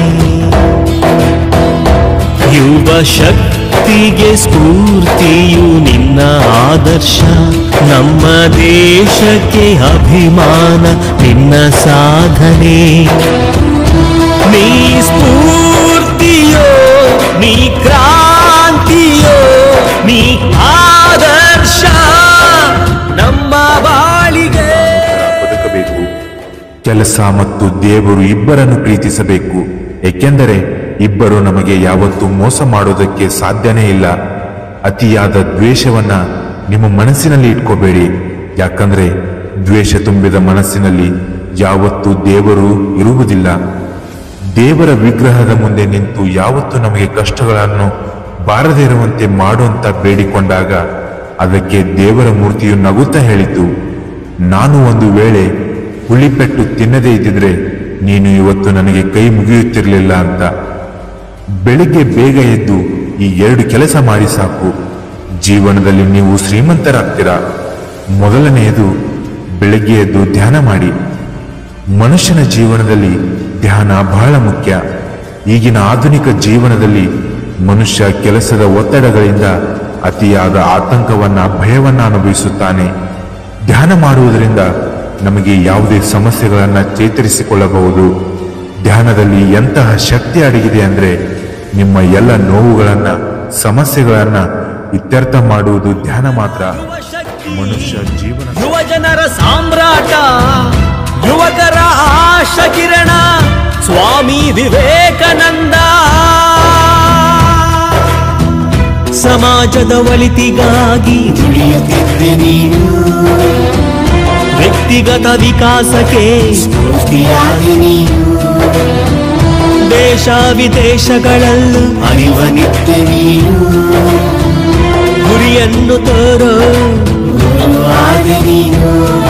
ಯುವ ಶಕ್ತಿಗೆ ಸ್ಫೂರ್ತಿಯು ನಿನ್ನ ಆದರ್ಶ ನಮ್ಮ ದೇಶಕ್ಕೆ ಅಭಿಮಾನ ನಿನ್ನ ಸಾಧನೆ ನೀ ಸ್ಫೂರ್ತಿಯೋ ನೀ ಕ್ರಾಂತಿಯೋ ನೀ ಆದರ್ಶ ನಮ್ಮ ಬಾಳಿಗೆ ಬದುಕಬೇಕು ಕೆಲಸ ಮತ್ತು ದೇವರು ಇಬ್ಬರನ್ನು ಪ್ರೀತಿಸಬೇಕು ಏಕೆಂದರೆ ಇಬ್ಬರು ನಮಗೆ ಯಾವತ್ತೂ ಮೋಸ ಮಾಡೋದಕ್ಕೆ ಸಾಧ್ಯನೇ ಇಲ್ಲ ಅತಿಯಾದ ದ್ವೇಷವನ್ನ ನಿಮ್ಮ ಮನಸ್ಸಿನಲ್ಲಿ ಇಟ್ಕೋಬೇಡಿ ಯಾಕಂದ್ರೆ ದ್ವೇಷ ತುಂಬಿದ ಮನಸ್ಸಿನಲ್ಲಿ ಯಾವತ್ತೂ ದೇವರು ಇರುವುದಿಲ್ಲ ದೇವರ ವಿಗ್ರಹದ ಮುಂದೆ ನಿಂತು ಯಾವತ್ತೂ ನಮಗೆ ಕಷ್ಟಗಳನ್ನು ಬಾರದೇ ಇರುವಂತೆ ಮಾಡುವಂತ ಬೇಡಿಕೊಂಡಾಗ ಅದಕ್ಕೆ ದೇವರ ಮೂರ್ತಿಯು ನಗುತ್ತಾ ಹೇಳಿತು ನಾನು ಒಂದು ವೇಳೆ ಹುಳಿಪೆಟ್ಟು ತಿನ್ನದೇ ಇದ್ದಿದ್ರೆ ನೀನು ಇವತ್ತು ನನಗೆ ಕೈ ಮುಗಿಯುತ್ತಿರಲಿಲ್ಲ ಅಂತ ಬೆಳಿಗ್ಗೆ ಬೇಗ ಎದ್ದು ಈ ಎರಡು ಕೆಲಸ ಮಾಡಿ ಸಾಕು ಜೀವನದಲ್ಲಿ ನೀವು ಶ್ರೀಮಂತರಾಗ್ತೀರಾ ಮೊದಲನೆಯದು ಬೆಳಗ್ಗೆ ಎದ್ದು ಧ್ಯಾನ ಮಾಡಿ ಮನುಷ್ಯನ ಜೀವನದಲ್ಲಿ ಧ್ಯಾನ ಬಹಳ ಮುಖ್ಯ ಈಗಿನ ಆಧುನಿಕ ಜೀವನದಲ್ಲಿ ಮನುಷ್ಯ ಕೆಲಸದ ಒತ್ತಡಗಳಿಂದ ಅತಿಯಾದ ಆತಂಕವನ್ನ ಭಯವನ್ನ ಅನುಭವಿಸುತ್ತಾನೆ ಧ್ಯಾನ ಮಾಡುವುದರಿಂದ ನಮಗೆ ಯಾವುದೇ ಸಮಸ್ಯೆಗಳನ್ನ ಚೇತರಿಸಿಕೊಳ್ಳಬಹುದು ಧ್ಯಾನದಲ್ಲಿ ಎಂತಹ ಶಕ್ತಿ ಅಡಗಿದೆ ಅಂದ್ರೆ ನಿಮ್ಮ ಎಲ್ಲ ನೋವುಗಳನ್ನ ಸಮಸ್ಯೆಗಳನ್ನ ಇತ್ಯರ್ಥ ಮಾಡುವುದು ಧ್ಯಾನ ಮಾತ್ರ ಮನುಷ್ಯ ಜೀವನ ಯುವ ಜನರ ಸಾಮ್ರಾಟ ಯುವಕರ ಆಶ ಕಿರಣ ಸ್ವಾಮಿ ವಿವೇಕಾನಂದ ಸಮಾಜದ ಒಳಿತಿಗಾಗಿ ದುಡಿಯುತ್ತಿದ್ದೆ ನೀನು ವ್ಯಕ್ತಿಗತ ವಿಕಾಸಕ್ಕೆ ಸ್ಫೂರ್ತಿಯಾಗಿ ನೀನು ದೇಶ ವಿದೇಶಗಳಲ್ಲೂ ಅರಿವನಿದ್ದೆ ನೀನು ಗುರಿಯನ್ನು ತೋರೋ ಗುರುವಾದೆ ನೀನು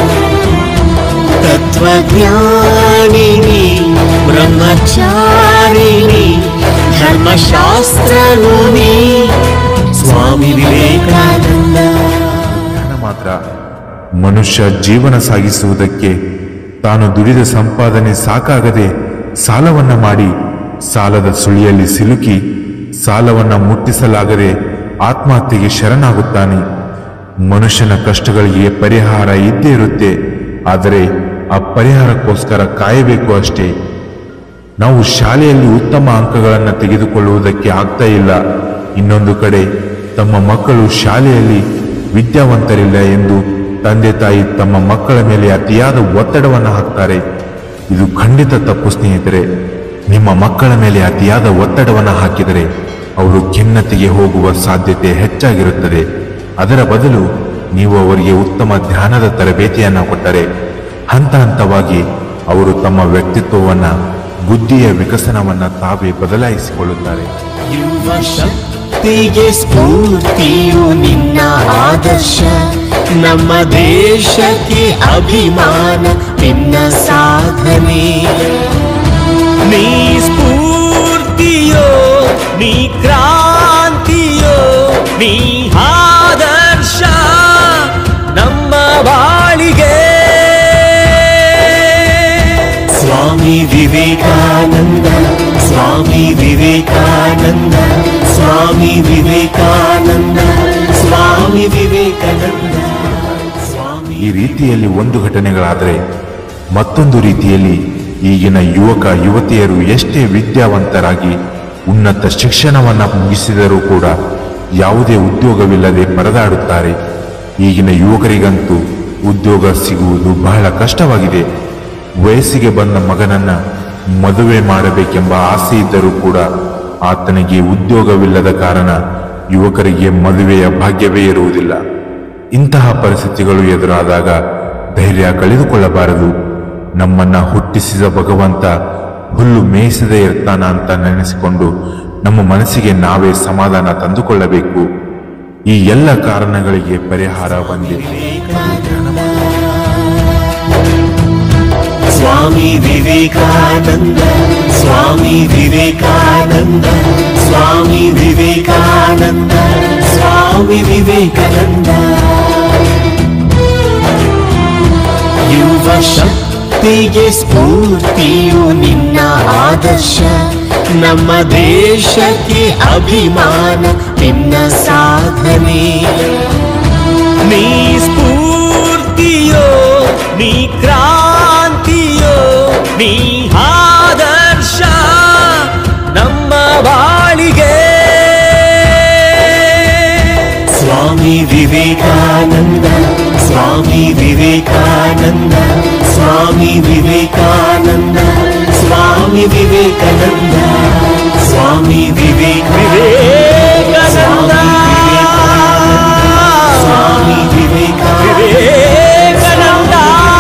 ತತ್ವಜ್ಞಾನಿನಿ ಬ್ರಹ್ಮಚಾರಿಣಿ ಧರ್ಮಶಾಸ್ತ್ರಗುಣಿ ಸ್ವಾಮಿ ವಿವೇಕಾನಂದ ಜ್ಞಾನ ಮಾತ್ರ ಮನುಷ್ಯ ಜೀವನ ಸಾಗಿಸುವುದಕ್ಕೆ ತಾನು ದುಡಿದ ಸಂಪಾದನೆ ಸಾಕಾಗದೆ ಸಾಲವನ್ನ ಮಾಡಿ ಸಾಲದ ಸುಳಿಯಲ್ಲಿ ಸಿಲುಕಿ ಸಾಲವನ್ನ ಮುಟ್ಟಿಸಲಾಗದೆ ಆತ್ಮಹತ್ಯೆಗೆ ಶರಣಾಗುತ್ತಾನೆ ಮನುಷ್ಯನ ಕಷ್ಟಗಳಿಗೆ ಪರಿಹಾರ ಇದ್ದೇ ಇರುತ್ತೆ ಆದರೆ ಆ ಪರಿಹಾರಕ್ಕೋಸ್ಕರ ಕಾಯಬೇಕು ಅಷ್ಟೇ ನಾವು ಶಾಲೆಯಲ್ಲಿ ಉತ್ತಮ ಅಂಕಗಳನ್ನು ತೆಗೆದುಕೊಳ್ಳುವುದಕ್ಕೆ ಆಗ್ತಾ ಇಲ್ಲ ಇನ್ನೊಂದು ಕಡೆ ತಮ್ಮ ಮಕ್ಕಳು ಶಾಲೆಯಲ್ಲಿ ವಿದ್ಯಾವಂತರಿಲ್ಲ ಎಂದು ತಂದೆ ತಾಯಿ ತಮ್ಮ ಮಕ್ಕಳ ಮೇಲೆ ಅತಿಯಾದ ಒತ್ತಡವನ್ನು ಹಾಕ್ತಾರೆ ಇದು ಖಂಡಿತ ತಪ್ಪು ಸ್ನೇಹಿತರೆ ನಿಮ್ಮ ಮಕ್ಕಳ ಮೇಲೆ ಅತಿಯಾದ ಒತ್ತಡವನ್ನು ಹಾಕಿದರೆ ಅವರು ಖಿನ್ನತೆಗೆ ಹೋಗುವ ಸಾಧ್ಯತೆ ಹೆಚ್ಚಾಗಿರುತ್ತದೆ ಅದರ ಬದಲು ನೀವು ಅವರಿಗೆ ಉತ್ತಮ ಧ್ಯಾನದ ತರಬೇತಿಯನ್ನು ಕೊಟ್ಟರೆ ಹಂತ ಹಂತವಾಗಿ ಅವರು ತಮ್ಮ ವ್ಯಕ್ತಿತ್ವವನ್ನ ಬುದ್ಧಿಯ ವಿಕಸನವನ್ನ ತಾವೇ ಬದಲಾಯಿಸಿಕೊಳ್ಳುತ್ತಾರೆ ಯುವ ಶಕ್ತಿಗೆ ಸ್ಫೂರ್ತಿಯು ನಿನ್ನ ಆದರ್ಶ ನಮ್ಮ ದೇಶಕ್ಕೆ ಅಭಿಮಾನ ನಿನ್ನ ಸಾಧನೆ ನೀ ಸ್ಫೂರ್ತಿಯೋ ನೀ ಕ್ರಾಂತಿಯೋ ನೀ ಆದರ್ಶ ನಮ್ಮ ಬಾಳಿಗೆ ಸ್ವಾಮಿ ವಿವೇಕಾನಂದ ಸ್ವಾಮಿ ವಿವೇಕಾನಂದ ಸ್ವಾಮಿ ವಿವೇಕಾನಂದ ಸ್ವಾಮಿ ವಿವೇಕಾನಂದ ಈ ರೀತಿಯಲ್ಲಿ ಒಂದು ಘಟನೆಗಳಾದರೆ ಮತ್ತೊಂದು ರೀತಿಯಲ್ಲಿ ಈಗಿನ ಯುವಕ ಯುವತಿಯರು ಎಷ್ಟೇ ವಿದ್ಯಾವಂತರಾಗಿ ಉನ್ನತ ಶಿಕ್ಷಣವನ್ನ ಮುಗಿಸಿದರೂ ಕೂಡ ಯಾವುದೇ ಉದ್ಯೋಗವಿಲ್ಲದೆ ಪರದಾಡುತ್ತಾರೆ ಈಗಿನ ಯುವಕರಿಗಂತೂ ಉದ್ಯೋಗ ಸಿಗುವುದು ಬಹಳ ಕಷ್ಟವಾಗಿದೆ ವಯಸ್ಸಿಗೆ ಬಂದ ಮಗನನ್ನ ಮದುವೆ ಮಾಡಬೇಕೆಂಬ ಆಸೆ ಇದ್ದರೂ ಕೂಡ ಆತನಿಗೆ ಉದ್ಯೋಗವಿಲ್ಲದ ಕಾರಣ ಯುವಕರಿಗೆ ಮದುವೆಯ ಭಾಗ್ಯವೇ ಇರುವುದಿಲ್ಲ ಇಂತಹ ಪರಿಸ್ಥಿತಿಗಳು ಎದುರಾದಾಗ ಧೈರ್ಯ ಕಳೆದುಕೊಳ್ಳಬಾರದು ನಮ್ಮನ್ನ ಹುಟ್ಟಿಸಿದ ಭಗವಂತ ಹುಲ್ಲು ಮೇಯಿಸದೇ ಇರ್ತಾನ ಅಂತ ನೆನೆಸಿಕೊಂಡು ನಮ್ಮ ಮನಸ್ಸಿಗೆ ನಾವೇ ಸಮಾಧಾನ ತಂದುಕೊಳ್ಳಬೇಕು ಈ ಎಲ್ಲ ಕಾರಣಗಳಿಗೆ ಪರಿಹಾರ ಒಂದೇ ಸ್ವಾಮಿ ವಿವೇಕಾನಂದ ಸ್ವಾಮಿ ವಿವೇಕಾನಂದ ಸ್ವಾಮಿ ವಿವೇಕಾನಂದ ಸ್ವಾಮಿ ವಿವೇಕಾನಂದ ಯುವ ಶಕ್ತಿಗೆ ಸ್ಫೂರ್ತಿಯು ನಿನ್ನ ಆದರ್ಶ ನಮ್ಮ ದೇಶಕ್ಕೆ ಅಭಿಮಾನ ನಿನ್ನ ಸಾಧನೆ ನೀ ಸ್ಫೂರ್ತಿಯೋ ನೀ ಕ್ರಾಂತಿಯೋ ನೀ ಆದರ್ಶ ನಮ್ಮ ಬಾಳಿಗೆ ಸ್ವಾಮಿ ವಿವೇಕಾನಂದ ಸ್ವಾಮಿ ವಿವೇಕಾನಂದ ಸ್ವಾಮಿ ವಿವೇಕಾನಂದ ಸ್ವಾಮಿ ವಿವೇಕಾನಂದ ಸ್ವಾಮಿ ವಿವೇಕ ವಿವೇಕಾನಂದ ಸ್ವಾಮಿ ವಿವೇಕಾನಂದ ವಿವೇಕಾನಂದ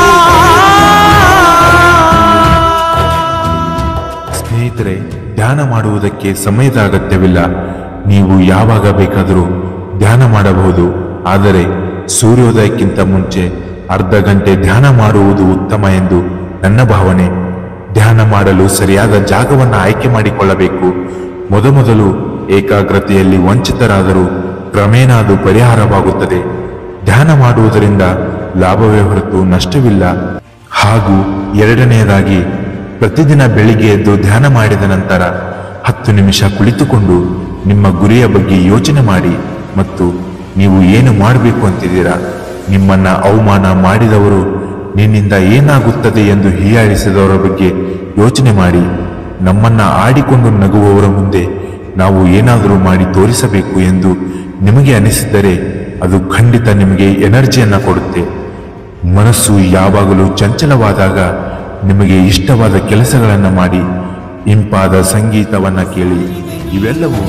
ಸ್ನೇಹಿತರೆ ಧ್ಯಾನ ಮಾಡುವುದಕ್ಕೆ ಸಮಯದ ಅಗತ್ಯವಿಲ್ಲ ನೀವು ಯಾವಾಗ ಬೇಕಾದರೂ ಧ್ಯಾನ ಮಾಡಬಹುದು ಆದರೆ ಸೂರ್ಯೋದಯಕ್ಕಿಂತ ಮುಂಚೆ ಅರ್ಧ ಗಂಟೆ ಧ್ಯಾನ ಮಾಡುವುದು ಉತ್ತಮ ಎಂದು ನನ್ನ ಭಾವನೆ ಧ್ಯಾನ ಮಾಡಲು ಸರಿಯಾದ ಜಾಗವನ್ನು ಆಯ್ಕೆ ಮಾಡಿಕೊಳ್ಳಬೇಕು ಮೊದಮೊದಲು ಏಕಾಗ್ರತೆಯಲ್ಲಿ ವಂಚಿತರಾದರೂ ಕ್ರಮೇಣ ಅದು ಪರಿಹಾರವಾಗುತ್ತದೆ ಧ್ಯಾನ ಮಾಡುವುದರಿಂದ ಲಾಭವೇ ಹೊರತು ನಷ್ಟವಿಲ್ಲ ಹಾಗೂ ಎರಡನೆಯದಾಗಿ ಪ್ರತಿದಿನ ಬೆಳಿಗ್ಗೆ ಎದ್ದು ಧ್ಯಾನ ಮಾಡಿದ ನಂತರ ಹತ್ತು ನಿಮಿಷ ಕುಳಿತುಕೊಂಡು ನಿಮ್ಮ ಗುರಿಯ ಬಗ್ಗೆ ಯೋಚನೆ ಮಾಡಿ ಮತ್ತು ನೀವು ಏನು ಮಾಡಬೇಕು ಅಂತಿದ್ದೀರಾ ನಿಮ್ಮನ್ನ ಅವಮಾನ ಮಾಡಿದವರು ನಿನ್ನಿಂದ ಏನಾಗುತ್ತದೆ ಎಂದು ಹೀಯಾಳಿಸಿದವರ ಬಗ್ಗೆ ಯೋಚನೆ ಮಾಡಿ ನಮ್ಮನ್ನ ಆಡಿಕೊಂಡು ನಗುವವರ ಮುಂದೆ ನಾವು ಏನಾದರೂ ಮಾಡಿ ತೋರಿಸಬೇಕು ಎಂದು ನಿಮಗೆ ಅನಿಸಿದರೆ ಅದು ಖಂಡಿತ ನಿಮಗೆ ಎನರ್ಜಿಯನ್ನ ಕೊಡುತ್ತೆ ಮನಸ್ಸು ಯಾವಾಗಲೂ ಚಂಚಲವಾದಾಗ ನಿಮಗೆ ಇಷ್ಟವಾದ ಕೆಲಸಗಳನ್ನು ಮಾಡಿ ಇಂಪಾದ ಸಂಗೀತವನ್ನ ಕೇಳಿ ಇವೆಲ್ಲವೂ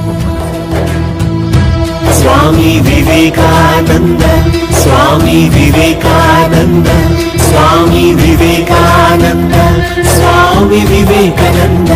ಸ್ವಾಮಿ ವಿವೇಕಾನಂದ ಸ್ವಾಮಿ ವಿವೇಕಾನಂದ ಸ್ವಾಮಿ ವಿವೇಕಾನಂದ ಸ್ವಾಮಿ ವಿವೇಕಾನಂದ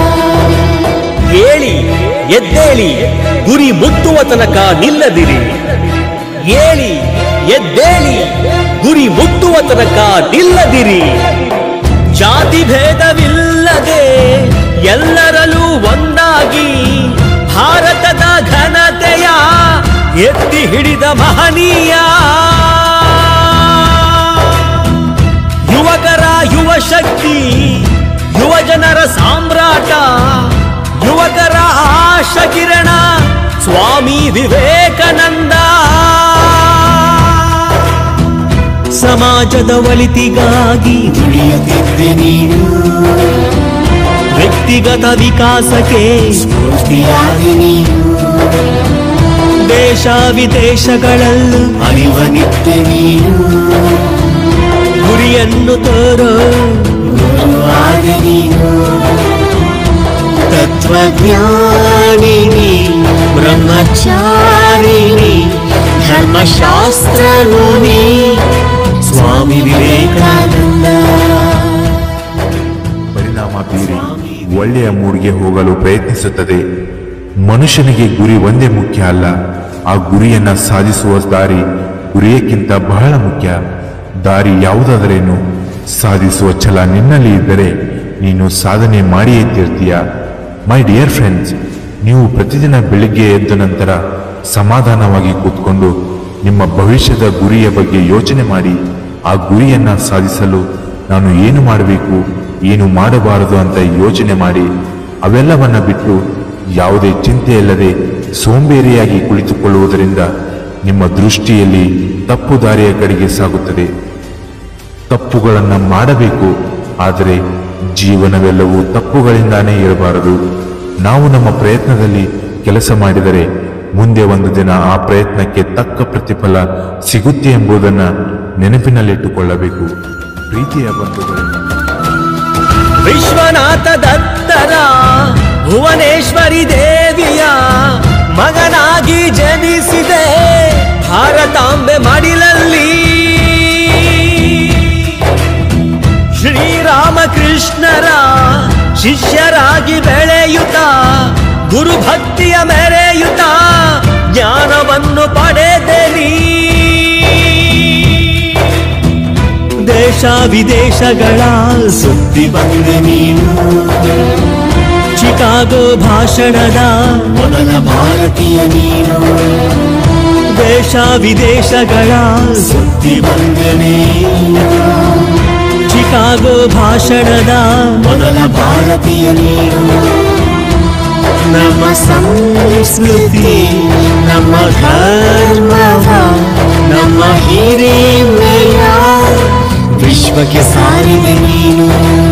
ಏಳಿ ಎದ್ದೇಳಿ ಗುರಿ ಮುಟ್ಟುವ ತನಕ ನಿಲ್ಲದಿರಿ ಏಳಿ ಎದ್ದೇಳಿ ಗುರಿ ಮುಟ್ಟುವ ತನಕ ನಿಲ್ಲದಿರಿ ಜಾತಿ ಭೇದವಿಲ್ಲದೆ ಎಲ್ಲರಲ್ಲೂ ಒಂದಾಗಿ ಭಾರತದ ಘನತೆಯ ಎತ್ತಿ ಹಿಡಿದ ಮಹನೀಯ ಯುವಕರ ಯುವ ಶಕ್ತಿ ಯುವ ಜನರ ಸಾಮ್ರಾಟ ಯುವಕರ ಆಶ ಕಿರಣ ಸ್ವಾಮಿ ವಿವೇಕಾನಂದ ಸಮಾಜದ ಒಳಿತಿಗಾಗಿ ದುಡಿಯುತ್ತಿದ್ದೆ ನೀನು ವ್ಯಕ್ತಿಗತ ವಿಕಾಸಕ್ಕೆ ಸ್ಫೂರ್ತಿಯಾಗಿ ನೀನು ದೇಶ ವಿದೇಶಗಳಲ್ಲೂ ಅರಿವನಿದ್ದ ನೀನು ಗುರಿಯನ್ನು ತೋರೋ ಗುರುವಾದ ನೀನು ತತ್ವಜ್ಞಾನಿನಿ ಬ್ರಹ್ಮಚಾರಿಣಿ ಧರ್ಮಶಾಸ್ತ್ರನುನಿ ಸ್ವಾಮಿ ವಿವೇಕಾನಂದ ಪರಿಣಾಮ ಬೀರಿ ಒಳ್ಳೆಯ ಮೂಡ್ಗೆ ಹೋಗಲು ಪ್ರಯತ್ನಿಸುತ್ತದೆ ಮನುಷ್ಯನಿಗೆ ಗುರಿ ಒಂದೇ ಮುಖ್ಯ ಅಲ್ಲ ಆ ಗುರಿಯನ್ನ ಸಾಧಿಸುವ ದಾರಿ ಗುರಿಯಕ್ಕಿಂತ ಬಹಳ ಮುಖ್ಯ ದಾರಿ ಯಾವುದಾದರೇನು ಸಾಧಿಸುವ ಛಲ ನಿನ್ನಲ್ಲಿ ಇದ್ದರೆ ನೀನು ಸಾಧನೆ ಮಾಡಿಯೇ ತೀರ್ತೀಯ ಮೈ ಡಿಯರ್ ಫ್ರೆಂಡ್ಸ್ ನೀವು ಪ್ರತಿದಿನ ಬೆಳಿಗ್ಗೆ ಎದ್ದ ನಂತರ ಸಮಾಧಾನವಾಗಿ ಕೂತ್ಕೊಂಡು ನಿಮ್ಮ ಭವಿಷ್ಯದ ಗುರಿಯ ಬಗ್ಗೆ ಯೋಚನೆ ಮಾಡಿ ಆ ಗುರಿಯನ್ನ ಸಾಧಿಸಲು ನಾನು ಏನು ಮಾಡಬೇಕು ಏನು ಮಾಡಬಾರದು ಅಂತ ಯೋಚನೆ ಮಾಡಿ ಅವೆಲ್ಲವನ್ನ ಬಿಟ್ಟು ಯಾವುದೇ ಚಿಂತೆ ಇಲ್ಲದೆ ಸೋಂಬೇರಿಯಾಗಿ ಕುಳಿತುಕೊಳ್ಳುವುದರಿಂದ ನಿಮ್ಮ ದೃಷ್ಟಿಯಲ್ಲಿ ತಪ್ಪು ದಾರಿಯ ಕಡೆಗೆ ಸಾಗುತ್ತದೆ ತಪ್ಪುಗಳನ್ನು ಮಾಡಬೇಕು ಆದರೆ ಜೀವನವೆಲ್ಲವೂ ತಪ್ಪುಗಳಿಂದಾನೇ ಇರಬಾರದು ನಾವು ನಮ್ಮ ಪ್ರಯತ್ನದಲ್ಲಿ ಕೆಲಸ ಮಾಡಿದರೆ ಮುಂದೆ ಒಂದು ದಿನ ಆ ಪ್ರಯತ್ನಕ್ಕೆ ತಕ್ಕ ಪ್ರತಿಫಲ ಸಿಗುತ್ತೆ ಎಂಬುದನ್ನು ನೆನಪಿನಲ್ಲಿಟ್ಟುಕೊಳ್ಳಬೇಕು ಪ್ರೀತಿಯ ಬಂಧುಗಳೇ ವಿಶ್ವನಾಥ ದತ್ತರ ಭುವನೇಶ್ವರಿ ದೇವಿಯ ಮಗನಾಗಿ ಜನಿಸಿದೆ ಭಾರತಾಂಬೆ ಮಡಿಲಲ್ಲಿ ಶ್ರೀರಾಮಕೃಷ್ಣರ ಶಿಷ್ಯರಾಗಿ ಬೆಳೆಯುತ್ತ ಗುರುಭಕ್ತಿಯ ಮೆರೆಯುತ್ತ ಜ್ಞಾನವನ್ನು ಪಡೆದೆರಿ ದೇಶ ವಿದೇಶಗಳ ಸುದ್ದಿ ಬಂದ ನೀನು ಚಿಕಾಗೋ ಭಾಷಣದ ಮೊದಲ ಭಾರತೀಯ ನೀನು ದೇಶ ವಿದೇಶಗಳ ಸುದ್ದಿ ಬಂದ ನೀನು ಚಿಕಾಗೋ ಭಾಷಣದ ಮೊದಲ ಭಾರತೀಯ ನೀನು ನಮ್ಮ ಸಂಸ್ಕೃತಿ ನಮ್ಮ ಧರ್ಮವ ನಮ್ಮ ಹಿರಿಮೆಯ ವಿಶ್ವಕ್ಕೆ ಸಾರಿದೆ ನೀನು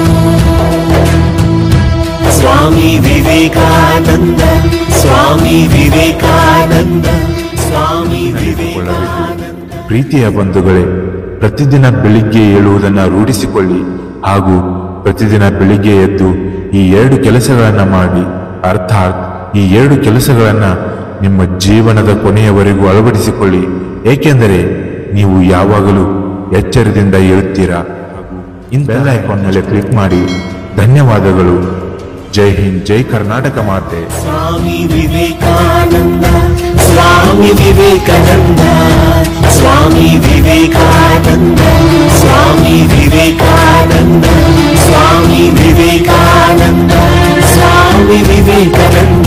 ಸ್ವಾಮಿ ವಿವೇಕಾನಂದ ಸ್ವಾಮಿ ವಿವೇಕಾನಂದ ಸ್ವಾಮಿ ವಿವೇಕಾನಂದ ಪ್ರೀತಿಯ ಬಂಧುಗಳೇ ಪ್ರತಿದಿನ ಬೆಳಿಗ್ಗೆ ಏಳುವುದನ್ನು ರೂಢಿಸಿಕೊಳ್ಳಿ ಹಾಗೂ ಪ್ರತಿದಿನ ಬೆಳಿಗ್ಗೆ ಎದ್ದು ಈ ಎರಡು ಕೆಲಸಗಳನ್ನ ಮಾಡಿ ಅರ್ಥಾತ್ ಈ ಎರಡು ಕೆಲಸಗಳನ್ನ ನಿಮ್ಮ ಜೀವನದ ಕೊನೆಯವರೆಗೂ ಅಳವಡಿಸಿಕೊಳ್ಳಿ ಏಕೆಂದರೆ ನೀವು ಯಾವಾಗಲೂ ಎಚ್ಚರದಿಂದ ಇರುತ್ತೀರಾ ಹಾಗೂ ಬೆಲ್ ಐಕಾನ್ ಮೇಲೆ ಕ್ಲಿಕ್ ಮಾಡಿ ಧನ್ಯವಾದಗಳು ಜೈ ಹಿಂದ್ ಜೈ ಕರ್ನಾಟಕ ಮಾತೆ ಸ್ವಾಮಿ ವಿವೇಕಾನಂದ ಸ್ವಾಮಿ ವಿವೇಕಾನಂದ ಸ್ವಾಮಿ ವಿವೇಕಾನಂದ ಸ್ವಾಮಿ ವಿವೇಕಾನಂದ ಸ್ವಾಮಿ ವಿವೇಕಾನಂದ ಸ್ವಾಮಿ ವಿವೇಕಾನಂದ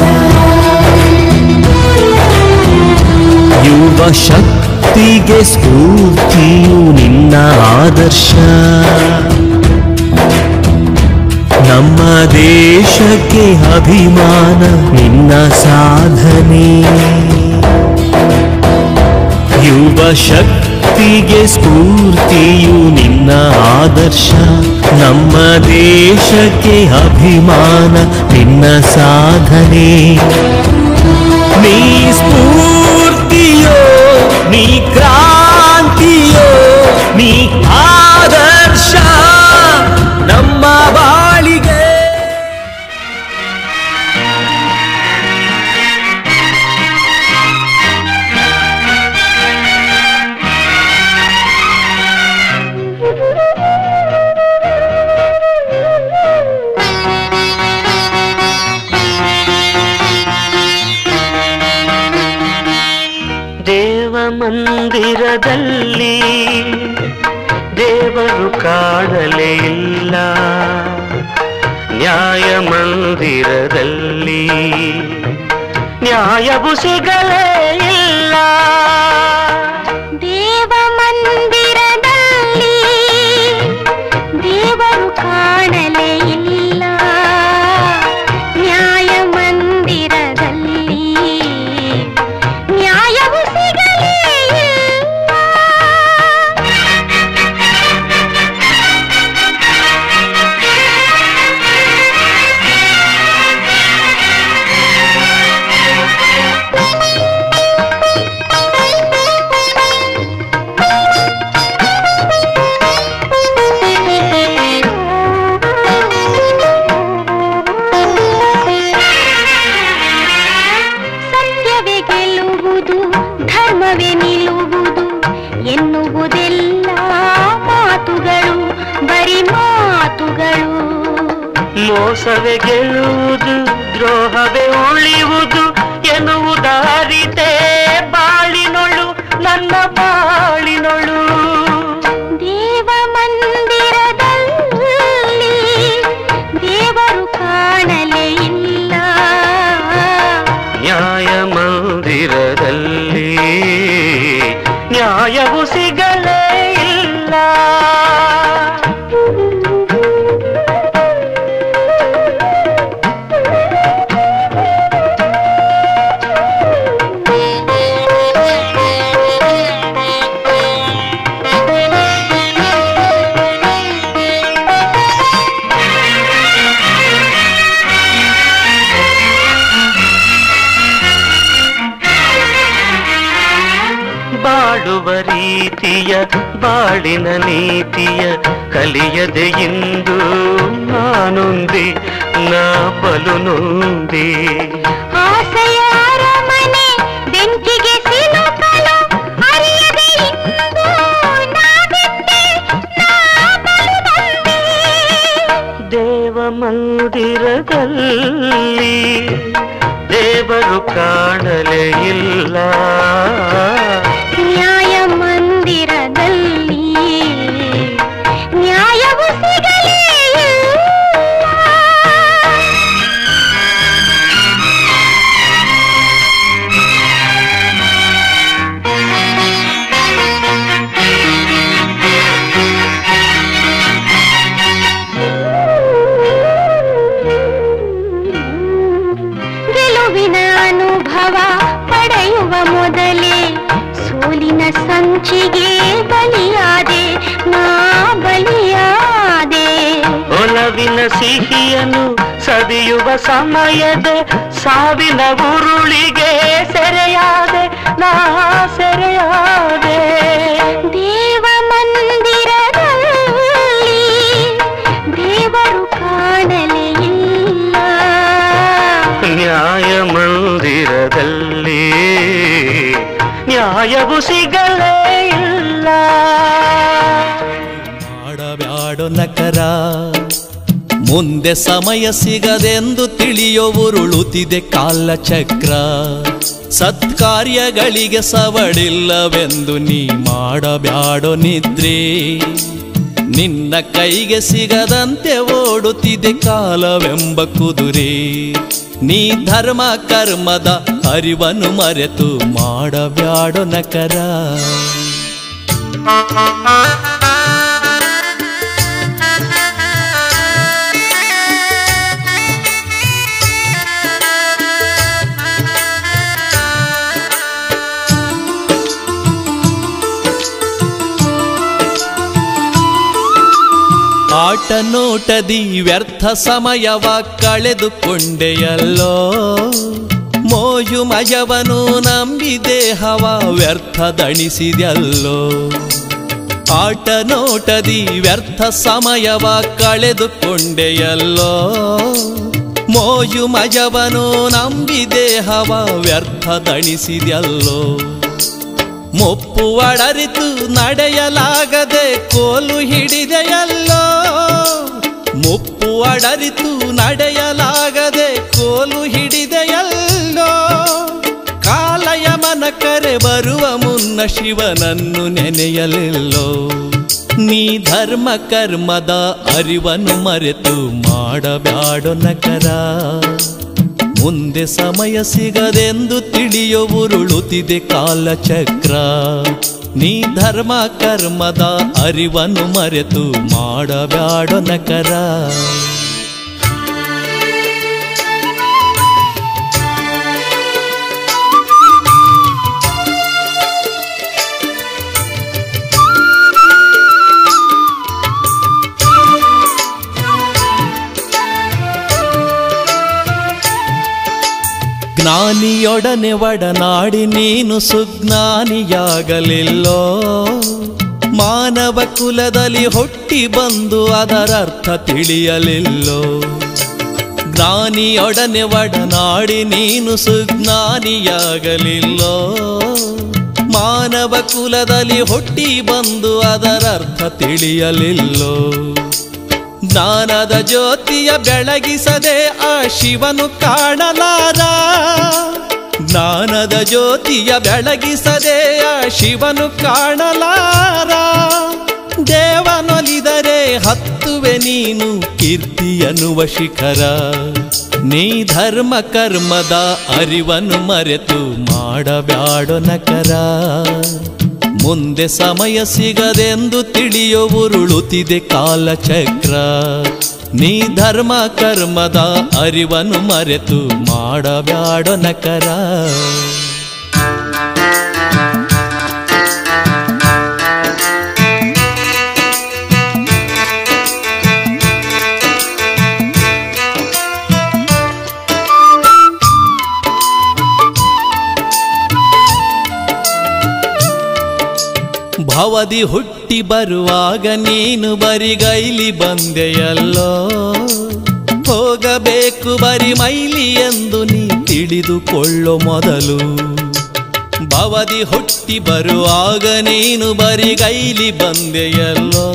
ಯುವ ಶಕ್ತಿಗೆ ಸ್ಫೂರ್ತಿಯು ನಿನ್ನ ಆದರ್ಶ ನಮ್ಮ ದೇಶಕ್ಕೆ ಅಭಿಮಾನ ನಿನ್ನ ಸಾಧನೆ ಯುವ ಶಕ್ತಿಗೆ ಸ್ಫೂರ್ತಿಯು ನಿನ್ನ ಆದರ್ಶ ನಮ್ಮ ದೇಶಕ್ಕೆ ಅಭಿಮಾನ ನಿನ್ನ ಸಾಧನೆ ನೀ ಸ್ಫೂರ್ತಿಯೋ ನೀ ಕ್ರಾಂತಿಯೋ ನೀ ಆದರ್ಶ ನಮ್ಮ ಬಾಳಿಗೆ ದೇವ ಮಂದಿರದಲ್ಲಿ ದೇವರು ಕಾಣಲೇ ಇಲ್ಲ ನ್ಯಾಯ ಮಂದಿರದಲ್ಲಿ ನ್ಯಾಯವು ಸಿಗಲೇ ಇಲ್ಲ ದೇವ ಮಂದಿರದಲ್ಲಿ ದೇವರು ಕಾಣಲೇ ಇಲ್ಲ ನ್ಯಾಯ ಮಂದಿರದಲ್ಲಿ ನ್ಯಾಯವು ಸಿಗಲೇ ಇಲ್ಲ ಸತ್ಯವೇ ಗೆಲ್ಲುವುದು ಧರ್ಮವೇ ನಿಲ್ಲುವುದು ಎನ್ನುವುದೆಲ್ಲ ಮಾತುಗಳು ಬರಿ ಮಾತುಗಳು ಮೋಸವೇ ಗೆಲ್ಲುವುದು ದ್ರೋಹವೇ ಉಳಿಯುವುದು ಎನ್ನುವುದಾರಿತೆ ಬಾಳಿನೊಳು ನನ್ನ ಬಾಳಿನೊಳು ದೇವ ಮಂದಿರದಲ್ಲಿ ದೇವರು ಕಾಣಲೇ ಇಲ್ಲ ನ್ಯಾಯ ಮಂದಿರದಲ್ಲಿ ನ್ಯಾಯವು ಸಿಗಲೇ ಇಲ್ಲ ಬಾಳುವ ರೀತಿಯ ಬಾಳಿನ ನೀತಿಯ ಕಲಿಯದೆ ಇಂದು ನಾನೊಂದಿ ನಾ ಬಲು ನೊಂದಿ ಆಸೆಯ ಅರಮನೆ ಬೆಂಕಿಗೆ ಸಿಲುಕಲು ಅರಿಯದೆ ಇಂದು ನಾ ಬಿಟ್ಟೆ, ನಾ ಬಲು ನೊಂದೆ. ದೇವ ಮಂದಿರದಲ್ಲಿ ದೇವರು ಕಾಣಲೇ ಇಲ್ಲ ನ್ಯಾಯ ಮಂದಿರದಲ್ಲಿ ನ್ಯಾಯವು ಸಿಗಲೇ ಇಲ್ಲ. ಗೆಲುವಿನ ಅನುಭವ ಪಡೆಯುವ ಮೊದಲೇ ಸೋಲಿನ ಸಂಚಿಗೆ ಬಲಿಯಾದೆ ನಾ ಬಲಿಯಾದೆ ಒಲವಿನ ಸಿಹಿಯನ್ನು ಸವಿಯುವ ಸಮಯದ ಸಾವಿನ ಉರುಳಿಗೆ ಸೆರೆಯಾದೆ ನಾ ಸೆರೆಯಾದೆ ದೇವ ಮಂದಿರದಲ್ಲಿ ದೇವರು ಕಾಣಲೇ ಇಲ್ಲ ನ್ಯಾಯ ಮಂದಿರದಲ್ಲಿ ನ್ಯಾಯವು ಸಿಗಲೇ ಇಲ್ಲ ಮಾಡಬ್ಯಾಡೋ ನಕರ ಮುಂದೆ ಸಮಯ ಸಿಗದೆಂದು ತಿಳಿಯೋ ಉರುಳುತ್ತಿದೆ ಕಾಲಚಕ್ರ ಸತ್ಕಾರ್ಯಗಳಿಗೆ ಸವಡಿಲ್ಲವೆಂದು ನೀ ಮಾಡಬ್ಯಾಡೋ ನಿದ್ರೆ ನಿನ್ನ ಕೈಗೆ ಸಿಗದಂತೆ ಓಡುತ್ತಿದೆ ಕಾಲವೆಂಬ ಕುದುರೆ ನೀ ಧರ್ಮ ಕರ್ಮದ ಅರಿವನ್ನು ಮರೆತು ಮಾಡಬ್ಯಾಡೋ ನಕರ ಆಟ ನೋಟದಿ ವ್ಯರ್ಥ ಸಮಯವ ಕಳೆದುಕೊಂಡೆಯಲ್ಲೋ ಮೋಜು ಮಜವನು ನಂಬಿ ದೇಹವ ವ್ಯರ್ಥ ದಣಿಸಿದೆಯಲ್ಲೋ ಆಟ ನೋಟದಿ ವ್ಯರ್ಥ ಸಮಯವ ಕಳೆದುಕೊಂಡೆಯಲ್ಲೋ ಮೋಜು ಮಜವನು ನಂಬಿ ದೇಹವ ವ್ಯರ್ಥ ದಣಿಸಿದೆಯಲ್ಲೋ ಮುಪ್ಪು ಅಡರಿತು ನಡೆಯಲಾಗದೆ ಕೋಲು ಹಿಡಿದೆಯಲ್ಲೋ ಮುಪ್ಪು ಅಡರಿತು ನಡೆಯಲಾಗದೆ ಕೋಲು ಹಿಡಿದೆಯಲ್ಲೋ ಕಾಲಯಮನ ಕರೆ ಬರುವ ಮುನ್ನ ಶಿವನನ್ನು ನೆನೆಯಲಿಲ್ಲೋ ನೀ ಧರ್ಮ ಕರ್ಮದ ಅರಿವನ್ನು ಮರೆತು ಮಾಡಬ್ಯಾಡೋ ನಕರ ಮುಂದೆ ಸಮಯ ಸಿಗದೆಂದು ತಿಳಿಯೋ ಉರುಳುತ್ತಿದೆ ಕಾಲಚಕ್ರ ನೀ ಧರ್ಮ ಕರ್ಮದ ಅರಿವನ್ನು ಮರೆತು ಮಾಡಬ್ಯಾಡೋ ನಕರ ಜ್ಞಾನಿಯೊಡನೆ ಒಡನಾಡಿ ನೀನು ಸುಜ್ಞಾನಿಯಾಗಲಿಲ್ಲೋ ಮಾನವ ಕುಲದಲ್ಲಿ ಹುಟ್ಟಿ ಬಂದು ಅದರರ್ಥ ತಿಳಿಯಲಿಲ್ಲೋ ಜ್ಞಾನಿಯೊಡನೆ ಒಡನಾಡಿ ನೀನು ಸುಜ್ಞಾನಿಯಾಗಲಿಲ್ಲೋ ಮಾನವ ಕುಲದಲ್ಲಿ ಹುಟ್ಟಿ ಬಂದು ಅದರರ್ಥ ತಿಳಿಯಲಿಲ್ಲೋ ಜ್ಞಾನದ ಜ್ಯೋತಿಯ ಬೆಳಗಿಸದೆ ಆ ಶಿವನು ಕಾಣಲಾರ ಜ್ಞಾನದ ಜ್ಯೋತಿಯ ಬೆಳಗಿಸದೆ ಆ ಶಿವನು ಕಾಣಲಾರ ದೇವನೊಲಿದರೆ ಹತ್ತುವೆ ನೀನು ಕೀರ್ತಿಯನ್ನುವ ಶಿಖರ ನೀ ಧರ್ಮ ಕರ್ಮದ ಅರಿವನ್ನು ಮರೆತು ಮಾಡಬ್ಯಾಡೊ ನಕರ ಮುಂದೆ ಸಮಯ ಸಿಗದೆಂದು ತಿಳಿಯೋ ಉರುಳುತ್ತಿದೆ ಕಾಲಚಕ್ರ ನೀ ಧರ್ಮ ಕರ್ಮದ ಅರಿವನ್ನು ಮರೆತು ಮಾಡಬ್ಯಾಡೊ ನಕರ ಭವದಿ ಹುಟ್ಟಿ ಬರುವಾಗ ನೀನು ಬರಿಗೈಲಿ ಬಂದೆಯಲ್ಲೋ ಹೋಗಬೇಕು ಬರಿ ಮೈಲಿ ಎಂದು ನೀ ತಿಳಿದುಕೊಳ್ಳೋ ಮೊದಲು ಭವದಿ ಹುಟ್ಟಿ ಬರುವಾಗ ನೀನು ಬರಿಗೈಲಿ ಬಂದೆಯಲ್ಲೋ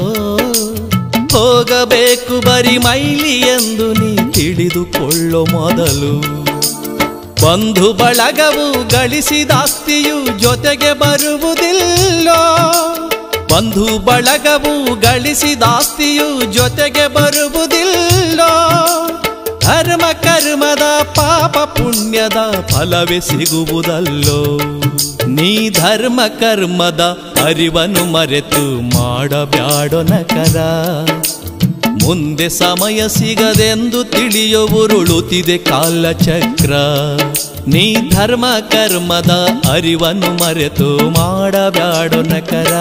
ಹೋಗಬೇಕು ಬರಿ ಮೈಲಿ ಎಂದು ನೀ ತಿಳಿದುಕೊಳ್ಳೋ ಮೊದಲು ಬಂಧು ಬಳಗವು ಗಳಿಸಿದಾಸ್ತಿಯು ಜೊತೆಗೆ ಬರುವುದಿಲ್ಲೋ ಬಂಧು ಬಳಗವು ಗಳಿಸಿದಾಸ್ತಿಯು ಜೊತೆಗೆ ಬರುವುದಿಲ್ಲೋ ಧರ್ಮ ಕರ್ಮದ ಪಾಪ ಪುಣ್ಯದ ಫಲವೇ ಸಿಗುವುದಲ್ಲೋ ನೀ ಧರ್ಮ ಕರ್ಮದ ಅರಿವನ್ನು ಮರೆತು ಮಾಡಬ್ಯಾಡೊ ನಕರ ಮುಂದೆ ಸಮಯ ಸಿಗದೆಂದು ತಿಳಿಯೋ ಉರುಳುತ್ತಿದೆ ಕಾಲಚಕ್ರ ನೀ ಧರ್ಮ ಕರ್ಮದ ಅರಿವನ್ನು ಮರೆತು ಮಾಡಬ್ಯಾಡೊ ನಕರ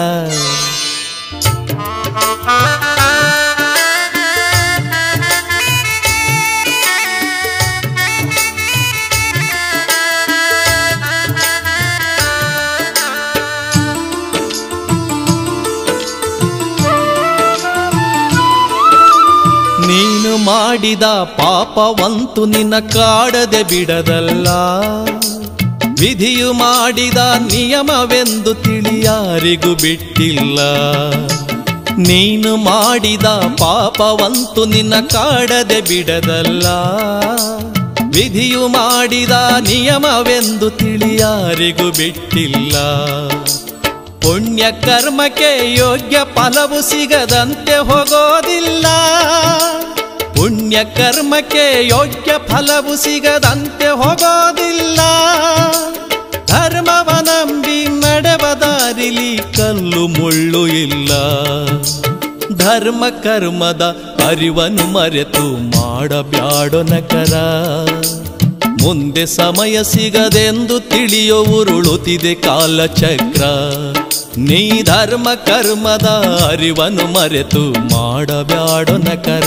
ನೀನು ಮಾಡಿದ ಪಾಪವಂತು ನಿನ್ನ ಕಾಡದೆ ಬಿಡದಲ್ಲ ವಿಧಿಯು ಮಾಡಿದ ನಿಯಮವೆಂದು ತಿಳಿಯಾರಿಗೂ ಬಿಟ್ಟಿಲ್ಲ ನೀನು ಮಾಡಿದ ಪಾಪವಂತು ನಿನ್ನ ಕಾಡದೆ ಬಿಡದಲ್ಲ ವಿಧಿಯು ಮಾಡಿದ ನಿಯಮವೆಂದು ತಿಳಿಯಾರಿಗೂ ಬಿಟ್ಟಿಲ್ಲ ಪುಣ್ಯ ಕರ್ಮಕ್ಕೆ ಯೋಗ್ಯ ಫಲವು ಸಿಗದಂತೆ ಹೋಗೋದಿಲ್ಲ ಪುಣ್ಯ ಕರ್ಮಕ್ಕೆ ಯೋಗ್ಯ ಫಲವು ಸಿಗದಂತೆ ಹೋಗೋದಿಲ್ಲ ಧರ್ಮವ ನಂಬಿ ನಡೆವ ದಾರಿಲಿ ಕಲ್ಲು ಮುಳ್ಳು ಇಲ್ಲ ಧರ್ಮ ಕರ್ಮದ ಅರಿವನ್ನು ಮರೆತು ಮಾಡಬ್ಯಾಡೊ ನಕರ ಮುಂದೆ ಸಮಯ ಸಿಗದೆಂದು ತಿಳಿಯೋ ಉರುಳುತ್ತಿದೆ ಕಾಲಚಕ್ರ ನೀ ಧರ್ಮ ಕರ್ಮದ ಅರಿವನ್ನು ಮರೆತು ಮಾಡಬ್ಯಾಡೊ ನಕರ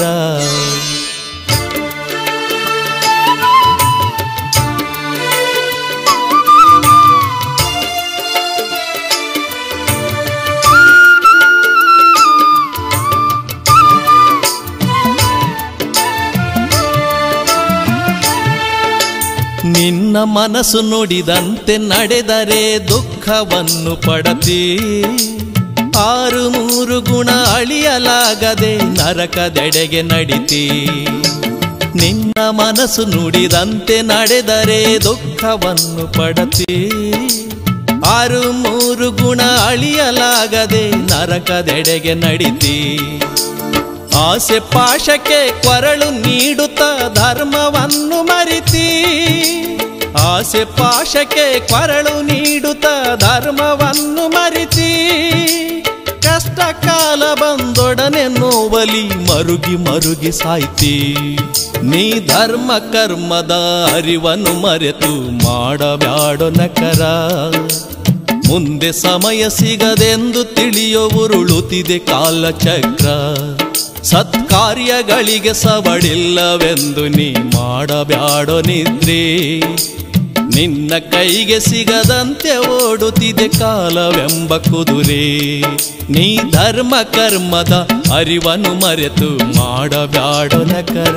ನಿನ್ನ ಮನಸ್ಸು ನುಡಿದಂತೆ ನಡೆದರೆ ದುಃಖವನ್ನು ಪಡತಿ ಆರು ಮೂರು ಗುಣ ಅಳಿಯಲಾಗದೆ ನರಕದೆಡೆಗೆ ನಡಿತಿ ನಿನ್ನ ಮನಸ್ಸು ನುಡಿದಂತೆ ನಡೆದರೆ ದುಃಖವನ್ನು ಪಡತಿ ಆರು ಮೂರು ಗುಣ ಅಳಿಯಲಾಗದೆ ನರಕದೆಡೆಗೆ ನಡಿತಿ ಆಸೆ ಪಾಶಕ್ಕೆ ಕೊರಳು ನೀಡುತ್ತ ಧರ್ಮವನ್ನು ಮರಿತಿ ಆಸೆ ಪಾಶಕ್ಕೆ ಕೊರಳು ನೀಡುತ್ತ ಧರ್ಮವನ್ನು ಮರಿತಿ ಕಷ್ಟ ಕಾಲ ಬಂದೊಡನೆ ನೋವಲಿ ಮರುಗಿ ಮರುಗಿ ಸಾಯ್ತಿ ನೀ ಧರ್ಮ ಕರ್ಮದ ಅರಿವನ್ನು ಮರೆತು ಮಾಡಬ್ಯಾಡೊ ನಕರ ಮುಂದೆ ಸಮಯ ಸಿಗದೆಂದು ತಿಳಿಯೋ ಉರುಳುತ್ತಿದೆ ಕಾಲಚಕ್ರ ಸತ್ಕಾರ್ಯಗಳಿಗೆ ಸವಡಿಲ್ಲವೆಂದು ನೀ ಮಾಡಬ್ಯಾಡೋ ನಿದ್ರೆ ನಿನ್ನ ಕೈಗೆ ಸಿಗದಂತೆ ಓಡುತ್ತಿದೆ ಕಾಲವೆಂಬ ಕುದುರೆ ನೀ ಧರ್ಮ ಕರ್ಮದ ಅರಿವನ್ನು ಮರೆತು ಮಾಡಬ್ಯಾಡೋ ನಕರ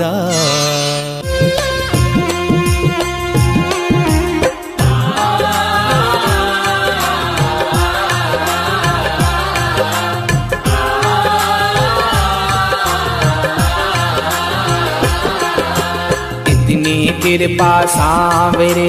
ಆ कृपा सांवरे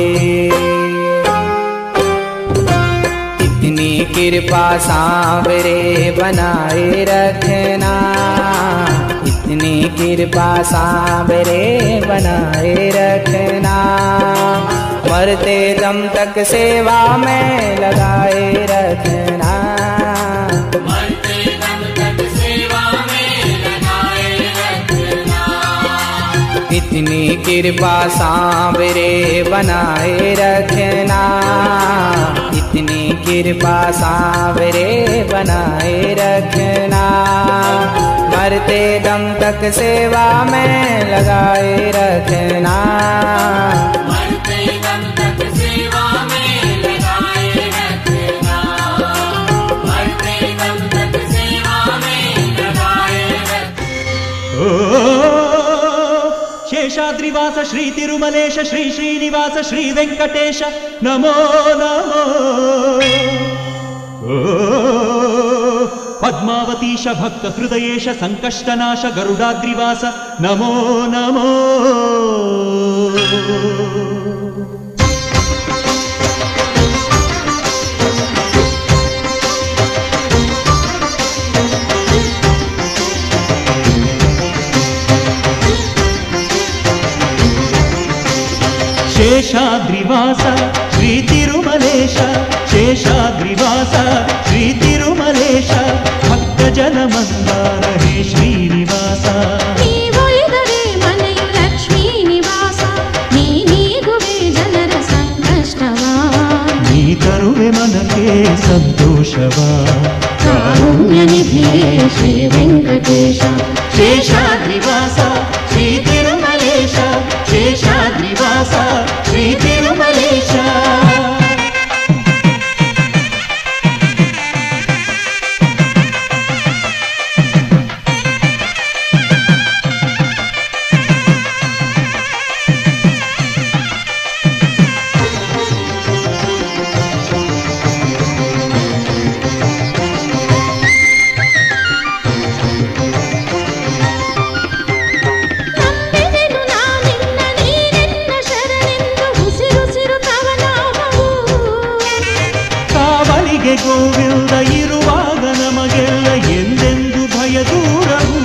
इतनी कृपा सांवरे बनाए रखना इतनी कृपा सांवरे बनाए रखना मरते दम तक सेवा में लगाए रखना इतनी कृपा सांवरे बनाए रखना इतनी कृपा सांवरे बनाए रखना मरते दम तक सेवा में लगाए रखना ಶೇಷಾದ್ರಿವಾಸ ಶ್ರೀ ತಿರುಮಲೇಶ ಶ್ರೀ ಶ್ರೀನಿವಾಸ ಶ್ರೀ ವೆಂಕಟೇಶ ನಮೋ ನಮೋ ಓ, ಪದ್ಮಾವತೀಶ ಭಕ್ತ ಹೃದಯೇಶ ಸಂಕಷ್ಟನಾಶ ಗರುಡಾದ್ರಿವಾಸ ನಮೋ ನಮೋ ಶೇಷಾದ್ರಿವಾಸ ಶ್ರೀ ತಿರುಮಲೇಶ ಶೇಷಾದ್ರಿವಾಸ ಶ್ರೀ ತಿರುಮಲೇಶ ಭಕ್ತ ಜನ ಮಂದಾರ ಹೇ ಶ್ರೀನಿವಾಸ ನೀವೊಲಿದರೆ ಮನೆಯು ಲಕ್ಷ್ಮೀ ನಿವಾಸ ನೀ ನೀಗುವೆ ಜನರ ಸಂಕಷ್ಟವ ನೀ ತರುವೆ ಮನಕ್ಕೆ ಸಂತೋಷವಾ ಕಾರುಣ್ಯ ನಿಧಿಯೇ ಶ್ರೀ ವೆಂಕಟೇಶ ಶೇಷಾದ್ರಿವಾಸ ಶ್ರೀ ತಿರುಮಲೇಶ ಶೇಷಾದ್ರಿವಾಸ ಶ್ರೀ ತಿರುಮಲೇಶ ನಂಬಿದೆನು ನಾನಿನ್ನ ನೀನೆನ್ನ ಶರಣೆಂದು ಉಸಿರುಸಿರು ತವ ನಾಮವು ಕಾವಲಿಗೆ ಗೋವಿಂದ ಇರುವಾಗ ನಮಗೆಲ್ಲ ಎಂದೆಂದು ಭಯ ದೂರವು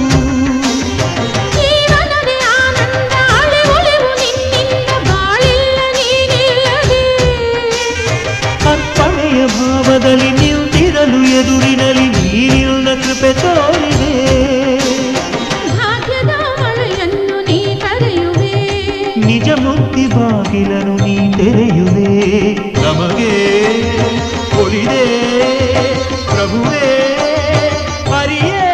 ಜೀವನವೇ ಆನಂದ ಅಳೆ ಒಳೆವು ನಿನ್ನಿಂದ ಬಾಳಿಲ್ಲ ನೀನಿಲ್ಲದೆ ಅರ್ಪಣೆಯ ಭಾವದಲ್ಲಿ ನಿಂತಿರಲು ಎದುರಿನಲ್ಲಿ ನೀರಿಲ್ಲ ಕೃಪೆ ತೋರಿದೆ ಭಾಗ್ಯದ ಮಳೆಯನ್ನು ನೀ ಕರೆಯುವೆ ನಿಜ ಮುಕ್ತಿ ಬಾಗಿಲನು ನೀ ತೆರೆಯುವೆ ನಮಗೆ ಒಲಿದೆ ಪ್ರಭುವೇ ಹರಿಯೇ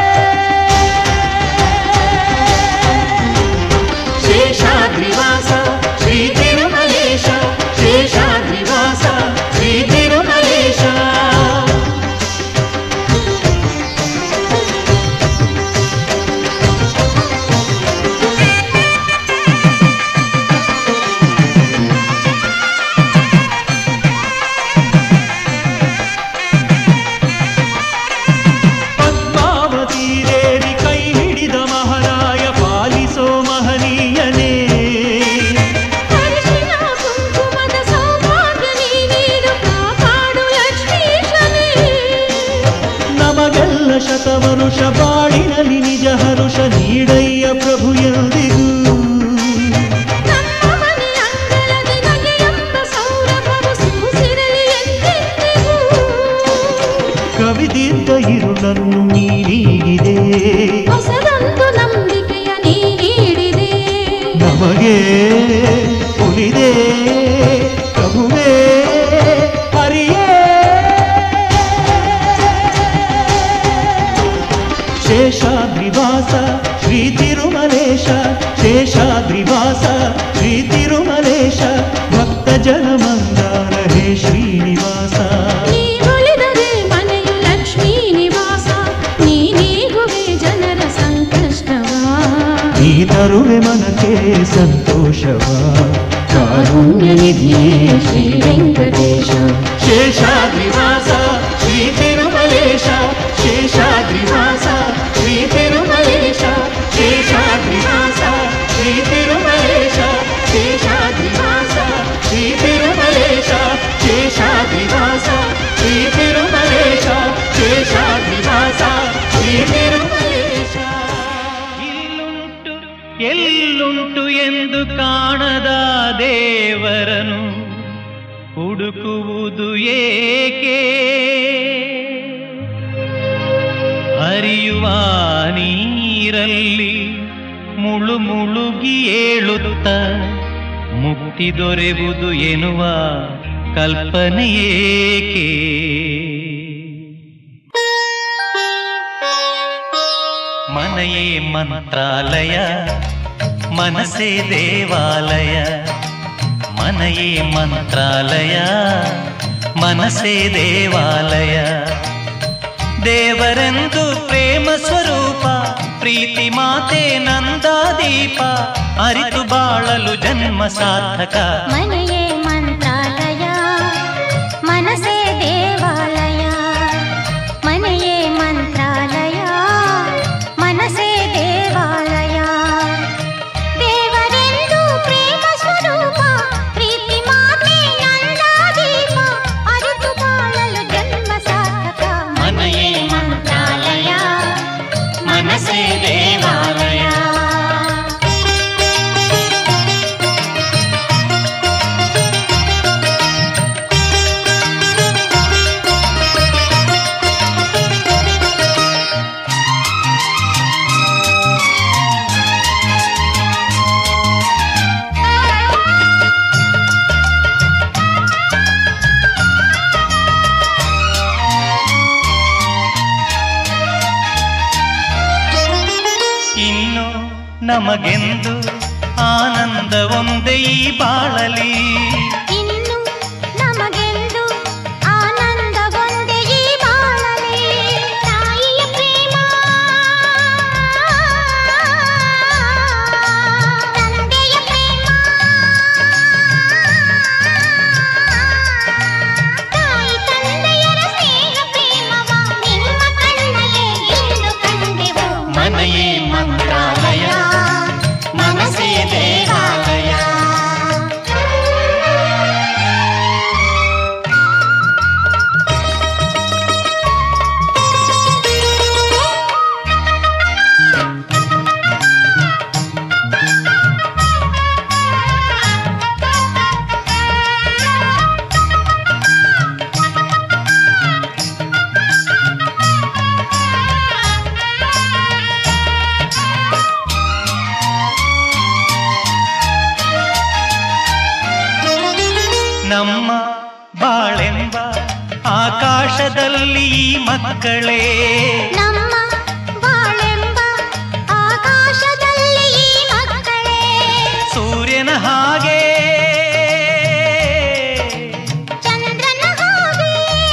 ಶೇಷಾದ್ರಿವಾಸ ಶ್ರೀ ತಿರುಮಲೇಶ ಶೇಷಾದ್ರಿವಾಸ ಶ್ರೀ ತಿರುಮಲೇಶ ಪದ್ಮಾವತಿ ದೇವಿ ಕೈ ಹಿಡಿದ ಮಹಾರಾಯ ಪಾಲಿಸೋ ಮಹನೀಯನೇ ಹರ್ಷಿನ ಕುಂಕುಮದ ಸೌಭಾಗ್ಯ ನೀ ನೀಡು ಕಾಪಾಡು ಲಕ್ಷ್ಮೀಶನೇ ನಮಗೆಲ್ಲ ಶತವರುಷ ಬಾಳಿನಲ್ಲಿ ನಿಜ ಹರುಷ ನೀಡಯ್ಯ ಪ್ರಭು ಎಂದಿಗೂ ನಮ್ಮ ಮನೆ ಅಂಗಳದಿ ನಗೆಯೆಂಬ ಸೌರಭವು ಸೂಸಿರಲಿ ಎಂದೆಂದಿಗೂ ಕವಿದಿದ್ದ ಇರುಳನ್ನು ನೀಡಿದೆ ಹೊಸದೊಂದು ನಂಬಿಕೆಯ ನೀ ನೀಡಿದೆ ನಮಗೆ ಉಳಿದೆ ಪ್ರಭುವೇ ಹರಿಯೇ ಶೇಷಾದ್ರಿವಾಸ ಶ್ರೀ ತಿರುಮಲೇಶ ಶೇಷಾದ್ರಿವಾಸ ಶ್ರೀ ತಿರುಮಲೇಶ ಭಕ್ತ ಜನ ಮಂದಾರ ಹೇ ಶ್ರೀನಿವಾಸ ನೀ ಒಲಿದರೆ ಮನೆಯು ಲಕ್ಷ್ಮೀ ನಿವಾಸ ನೀ ನೀಗುವೆ ಜನರ ಸಂಕಷ್ಟವ ನೀ ತರುವೆ ಮನಕ್ಕೆ ಸಂತೋಷವ ಕಾರುಣ್ಯ ನಿಧಿಯೇ ಶ್ರೀ ವೆಂಕಟೇಶ ಶೇಷಾದ್ರಿವಾಸ ಶ್ರೀ ತಿರುಮಲೇಶ ಶೇಷಾದ್ರಿವಾಸ ಶ್ರೀ ತಿರುಮಲೇಶ ಶೇಷಾದ್ರಿವಾಸ ಶ್ರೀ ತಿರುಮಲೇಶ ಶೇಷ ಹುಡುಕುವುದು ಏಕೆ ಹರಿಯುವ ನೀರಲ್ಲಿ ಮುಳು ಮುಳುಗಿ ಏಳುತ್ತ ಮುಕ್ತಿ ದೊರೆವುದು ಎನ್ನುವ ಕಲ್ಪನೆ ಏಕೆ ಮನೆಯೇ ಮಂತ್ರಾಲಯ ಮನಸೇ ದೇವಾಲಯ ಮನೆಯೇ ಮಂತ್ರಾಲಯ ಮನಸೇ ದೇವಾಲಯ ದೇವರೆಂದು ಪ್ರೇಮ ಸ್ವರೂಪ ಪ್ರೀತಿ ಮಾತೆ ನಂದಾದೀಪ ಅರಿತು ಬಾಳಲು ಜನ್ಮ ಸಾರ್ಥಕ ಮನೆಯೇ ಮಂತ್ರಾಲಯ ಮನಸೇ ದೇವಾಲಯ ಮನೆಯೇ ಮಂತ್ರಾಲಯ ಮನಸೇ ದೇವಾಲಯ ದೇವರೆಂದು ಪ್ರೇಮ ಸ್ವರೂಪ ಪ್ರೀತಿ ಮಾತೆ ನಂದಾದೀಪ ಅರಿತು ಬಾಳಲು ಜನ್ಮ ಸಾರ್ಥಕ ಮನೆಯೇ ಮಂತ್ರಾಲಯ ಮನಸೇ ದೇವಾಲಯ ಇನ್ನು ನಮಗೆಂದು ಆನಂದ ಒಂದೇ ಈ ಬಾಳಲಿ ಇನ್ನು ನಮಗೆಂದು ಆನಂದ ಒಂದೇ ಈ ಬಾಳಲಿ ತಾಯಿಯ ಪ್ರೇಮ ತಂದೆಯ ಪ್ರೇಮ ತಾಯಿ ತಂದೆಯರ ಸ್ನೇಹ ಪ್ರೇಮವ ನಿಮ್ಮ ಕಣ್ಣಲ್ಲೇ ಇಂದು ಕಂಡೆವು ಮನೆಯೇ ಮಂತ್ರಾಲಯ ಮನಸೇ ದೇವಾಲಯ ನಮ್ಮ ಬಾಳೆಂಬ ಆಕಾಶದಲ್ಲಿ ಈ ಮಕ್ಕಳೇ ನಮ್ಮ ಬಾಳೆಂಬ ಆಕಾಶದಲ್ಲಿ ಈ ಮಕ್ಕಳೇ ಸೂರ್ಯನ ಹಾಗೆ ಚಂದ್ರನ ಹಾಗೆ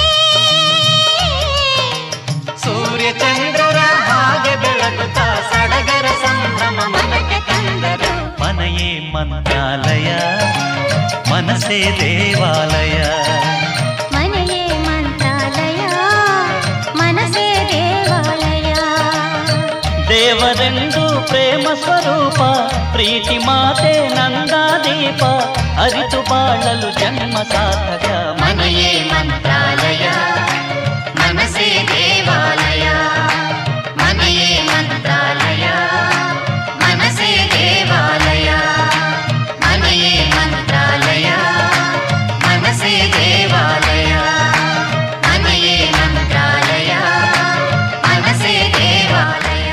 ಸೂರ್ಯ ಚಂದ್ರರ ಹಾಗೆ ಬೆಳಗುತ್ತಾ ಸಡಗರ ಸಂಭ್ರಮ ಮನಕ್ಕೆ ತಂದರು ಮನೆಯೇ ಮಂತ್ರಾಲಯ ಮನಸೇ ದೇವಾಲಯ ಮನೆಯೇ ಮಂತ್ರಾಲಯ ಮನಸೇ ದೇವಾಲಯ ದೇವರೆಂದು ಪ್ರೇಮ ಸ್ವರೂಪ ಪ್ರೀತಿ ಮಾತೆ ನಂದಾದೀಪ ಅರಿತು ಬಾಳಲು ಜನ್ಮ ಸಾರ್ಥಕ ಮನೆಯೇ ಮಂತ್ರಾಲಯ ಮನಸೇ ದೇವಾಲಯ ಮನೆಯೇ ಮಂತ್ರಾಲಯ ಮನಸೇ ದೇವಾಲಯ ಮನೆಯೇ ಮಂತ್ರಾಲಯ ಮನಸೇ ದೇವಾಲಯ ಮನೆಯೇ ಮಂತ್ರಾಲಯ ಮನಸೇ ದೇವಾಲಯ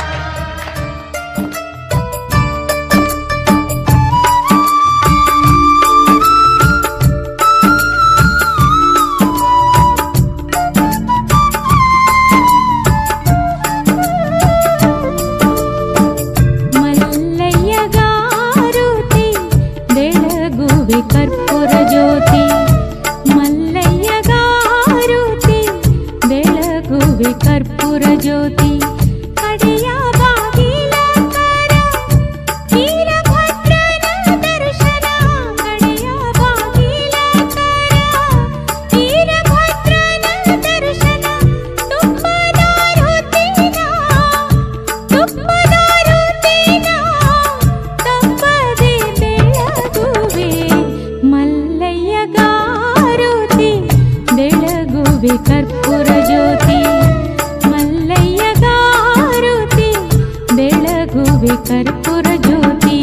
ಮಲ್ಲಯ್ಯಗಾರುತಿ ಬೆಳಗುವೆ ಕರ್ಪೂರ ಜ್ಯೋತಿ ಮಲ್ಲಯ್ಯಗಾರುತಿ ಬೆಳಗುವೆ ಕರ್ಪೂರ ಜ್ಯೋತಿ ಕಡೆಯ ಬಾಗಿಲ ಕರ ವೀರಭದ್ರನ ದರ್ಶನ ಕಡೆಯ ಬಾಗಿಲ ಕರ ವೀರಭದ್ರನ ದರ್ಶನ ತುಪ್ಪದಾರುತಿನ ತುಪ್ಪದಾರುತಿನ ತಪ್ಪದೆ ಬೆಳಗುವೆ ಮಲ್ಲಯ್ಯಗಾರುತಿ ಬೆಳಗುವೆ ಕರ್ಪೂರ ಜ್ಯೋತಿ ಮಲ್ಲಯ್ಯಗಾರುತಿ ಬೆಳಗುವೆ ಕರ್ಪೂರ ಜ್ಯೋತಿ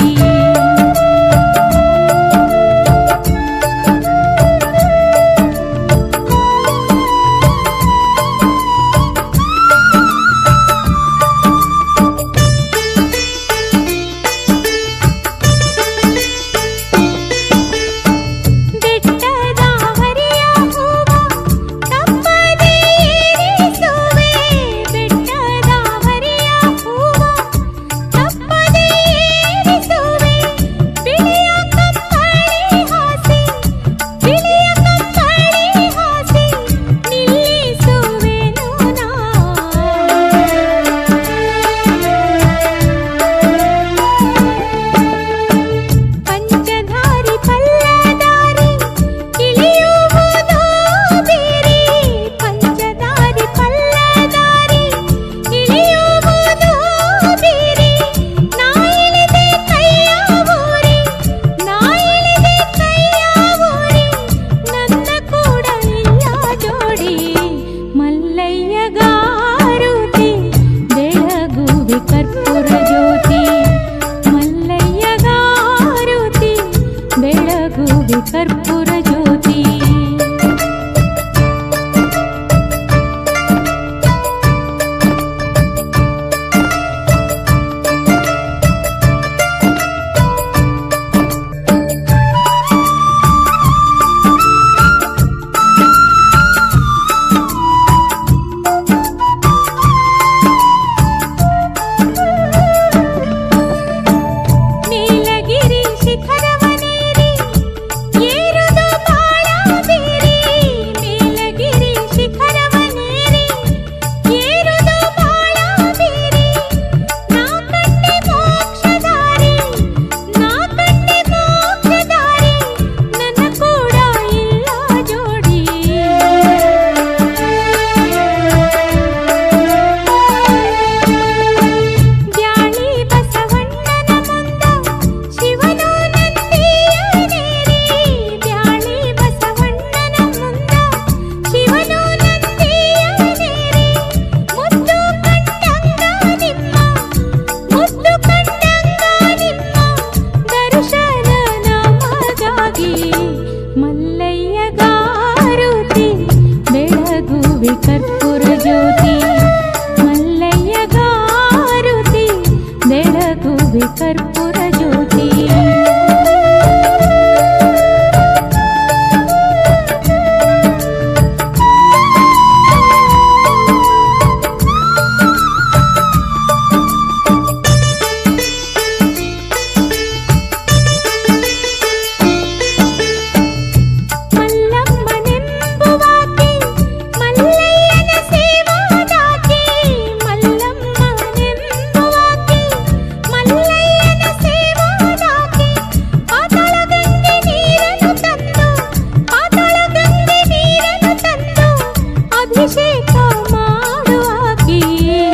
ಅಭಿಷೇಕ ಮಾಡುವಾಕೆಯೇ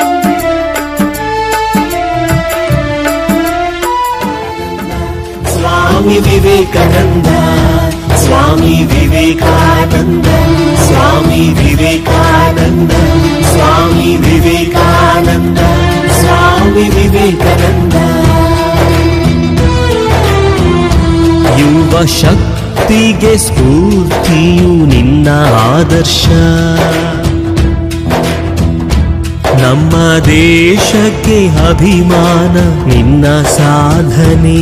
ಸ್ವಾಮಿ ವಿವೇಕಾನಂದ ಸ್ವಾಮಿ ವಿವೇಕಾನಂದ ಸ್ವಾಮಿ ವಿವೇಕಾನಂದ ಸ್ವಾಮಿ ವಿವೇಕಾನಂದ ಸ್ವಾಮಿ ವಿವೇಕಾನಂದ ಯುವ ಶಕ್ತಿಗೆ ಸ್ಫೂರ್ತಿಯು ನಿನ್ನ ಆದರ್ಶ ನಮ್ಮ ದೇಶಕ್ಕೆ ಅಭಿಮಾನ ನಿನ್ನ ಸಾಧನೆ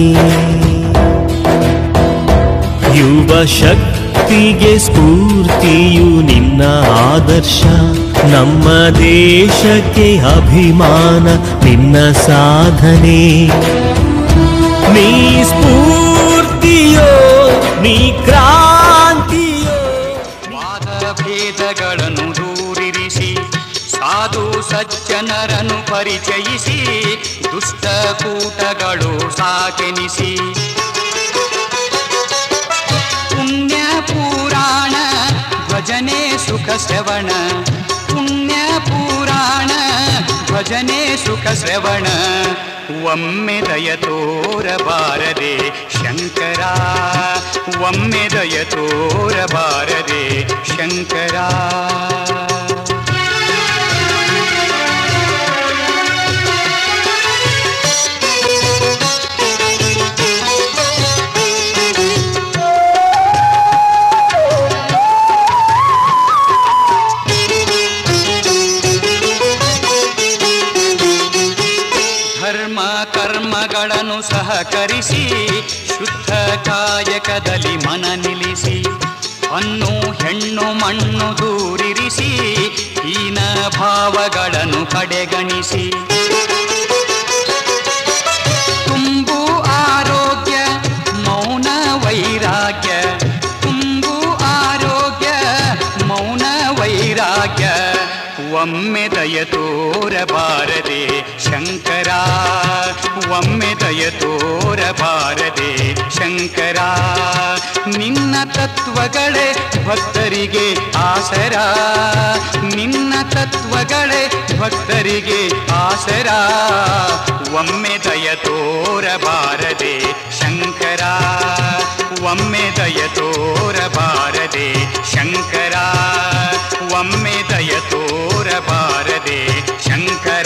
ಯುವ ಶಕ್ತಿಗೆ ಸ್ಫೂರ್ತಿಯು ನಿನ್ನ ಆದರ್ಶ ನಮ್ಮ ದೇಶಕ್ಕೆ ಅಭಿಮಾನ ನಿನ್ನ ಸಾಧನೆ ನೀ ಸ್ಫೂರ್ತಿಯೋ ನೀ ಕ್ರಾಂತಿಯೋ ಭೇದಗಳನ್ನು ದೂರಿರಿಸಿ ಸಾಧು ಸಜ್ಜನರನ್ನು ಪರಿಚಯಿಸಿ ದುಷ್ಟ ಕೂಟಗಳು ಸಾಕೆನಿಸಿ ಪುಣ್ಯ ಪುರಾಣ ಭಜನೆ ಸುಖ ಶ್ರವಣ ಪುಣ್ಯ ಪುರಾಣ ಭಜನೆ ಸುಖ ಶ್ರವಣ ಒಮ್ಮೆ ದಯ ತೋರಬಾರದೆ ಶಂಕರ ಒಮ್ಮೆ ದಯ ತೋರಬಾರದೆ ಶಂಕರ ಧರ್ಮ ಕರ್ಮಗಳನ್ನು ಸಹಕರಿಸಿ ಶುದ್ಧ ಕಾಯಕದಲ್ಲಿ ಮನ ನಿಲ್ಲಿಸಿ ಹಣ್ಣು ಹೆಣ್ಣು ಮಣ್ಣು ದೂರಿರಿಸಿ ಹೀನ ಭಾವಗಳನ್ನು ಕಡೆಗಣಿಸಿ ತುಂಬು ಆರೋಗ್ಯ ಮೌನ ವೈರಾಗ್ಯ ತುಂಬು ಆರೋಗ್ಯ ಮೌನ ವೈರಾಗ್ಯ ಒಮ್ಮೆ ದಯ ತೋರಬಾರದೆ ಶಂಕರ ಒಮ್ಮೆ ದಯ ತೋರಬಾರದೆ ಶಂಕರ ನಿನ್ನ ತತ್ವಗಳೇ ಭಕ್ತರಿಗೆ ಆಸರ ನಿನ್ನ ತತ್ವಗಳೇ ಭಕ್ತರಿಗೆ ಆಸರ ಒಮ್ಮೆ ದಯ ತೋರಬಾರದೆ ಶಂಕರ ಒಮ್ಮೆ ದಯ ತೋರಬಾರದೆ ಶಂಕರ ಒಮ್ಮೆ ದಯ ತೋರಬಾರದೆ ಶಂಕರ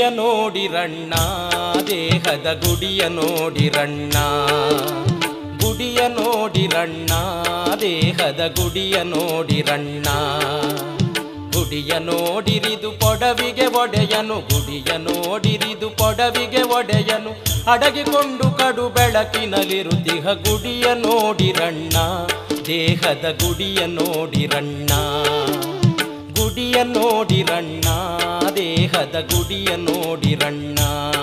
ನೋಡಿರಣ್ಣ ದೇಹದ ಗುಡಿಯ ನೋಡಿರಣ್ಣ ಗುಡಿಯ ನೋಡಿರಣ್ಣ ದೇಹದ ಗುಡಿಯ ನೋಡಿರಣ್ಣ ಗುಡಿಯ ನೋಡಿರಿದು ಪೊಡವಿಗೆ ಒಡೆಯನು ಗುಡಿಯ ನೋಡಿರಿದು ಪೊಡವಿಗೆ ಒಡೆಯನು ಅಡಗಿಕೊಂಡು ಕಡು ಬೆಳಕಿನಲ್ಲಿರುತಿಹ ಗುಡಿಯ ನೋಡಿರಣ್ಣ ದೇಹದ ಗುಡಿಯ ನೋಡಿರಣ್ಣ ಗುಡಿಯ ನೋಡಿರಣ್ಣ ದೇಹದ ಗುಡಿಯ ನೋಡಿರಣ್ಣ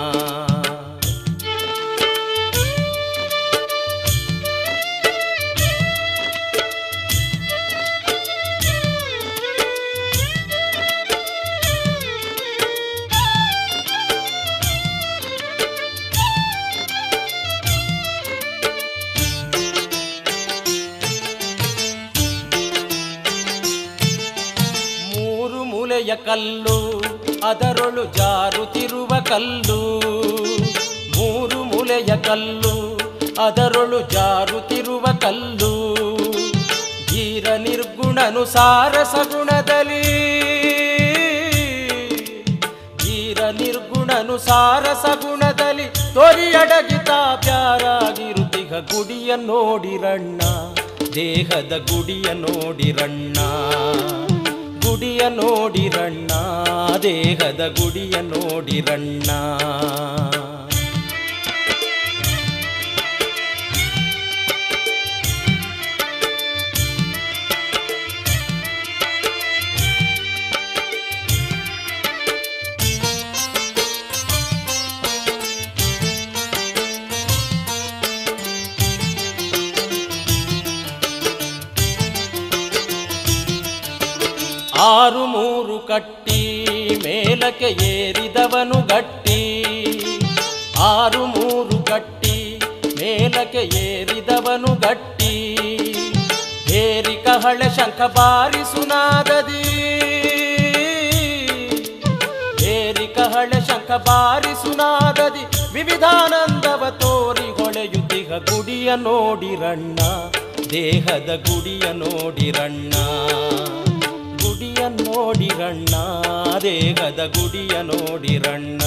ಮೂರು ಮೂಲೆಯ ಕಲ್ಲು ಅದರೊಳು ಜಾರುತ್ತಿರುವ ಕಲ್ಲು ಮೂರು ಮೂಲೆಯ ಕಲ್ಲು ಅದರೊಳು ಜಾರುತ್ತಿರುವ ಕಲ್ಲು ಧೀರ ನಿರ್ಗುಣನು ಸಾರಸ ಗುಣದಲ್ಲಿ ಧೀರ ನಿರ್ಗುಣನು ಸಾರಸ ಗುಣದಲ್ಲಿ ತೊರಿಯಡಗಿತ ಪ್ಯಾರಾಗಿರುತ್ತಿಗ ಗುಡಿಯ ನೋಡಿರಣ್ಣ ದೇಹದ ಗುಡಿಯ ನೋಡಿರಣ್ಣ ಗುಡಿಯ ನೋಡಿರಣ್ಣ ದೇಹದ ಗುಡಿಯ ನೋಡಿರಣ್ಣ ಆರು ಮೂರು ಕಟ್ಟಿ ಮೇಲಕ್ಕೆ ಏರಿದವನು ಗಟ್ಟಿ ಆರು ಮೂರು ಕಟ್ಟಿ ಮೇಲಕ್ಕೆ ಏರಿದವನು ಗಟ್ಟಿ ಏರಿ ಕಹಳೆ ಶಂಖ ಬಾರಿಸುನಾದದಿ ಏರಿ ಕಹಳೆ ಶಂಖ ಬಾರಿಸುನಾದದಿ ವಿವಿಧಾನಂದವ ತೋರಿ ಹೊಳೆಯುತ್ತಿಗ ಗುಡಿಯ ನೋಡಿರಣ್ಣ ದೇಹದ ಗುಡಿಯ ನೋಡಿರಣ್ಣ ಗುಡಿಯ ನೋಡಿರಣ್ಣ ದೇಹದ ಗುಡಿಯ ನೋಡಿರಣ್ಣ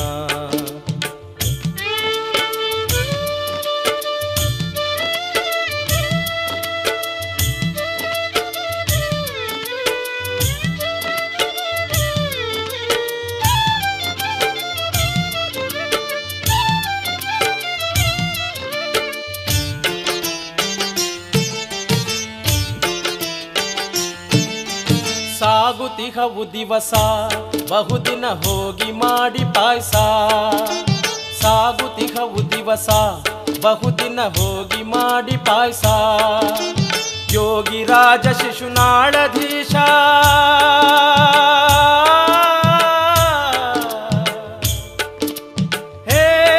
ಸಾಗುತಿಹವು ದಿವಸ ಬಹುದಿನ ಹೋಗಿ ಮಾಡಿ ಪಾಯಸ ಸಾಗುತಿಹವು ದಿವಸ ಬಹುದಿನ ಹೋಗಿ ಮಾಡಿ ಪಾಯಸ ಯೋಗಿ ರಾಜ ಶಿಶುನಾಳಧೀಶ ಹೇ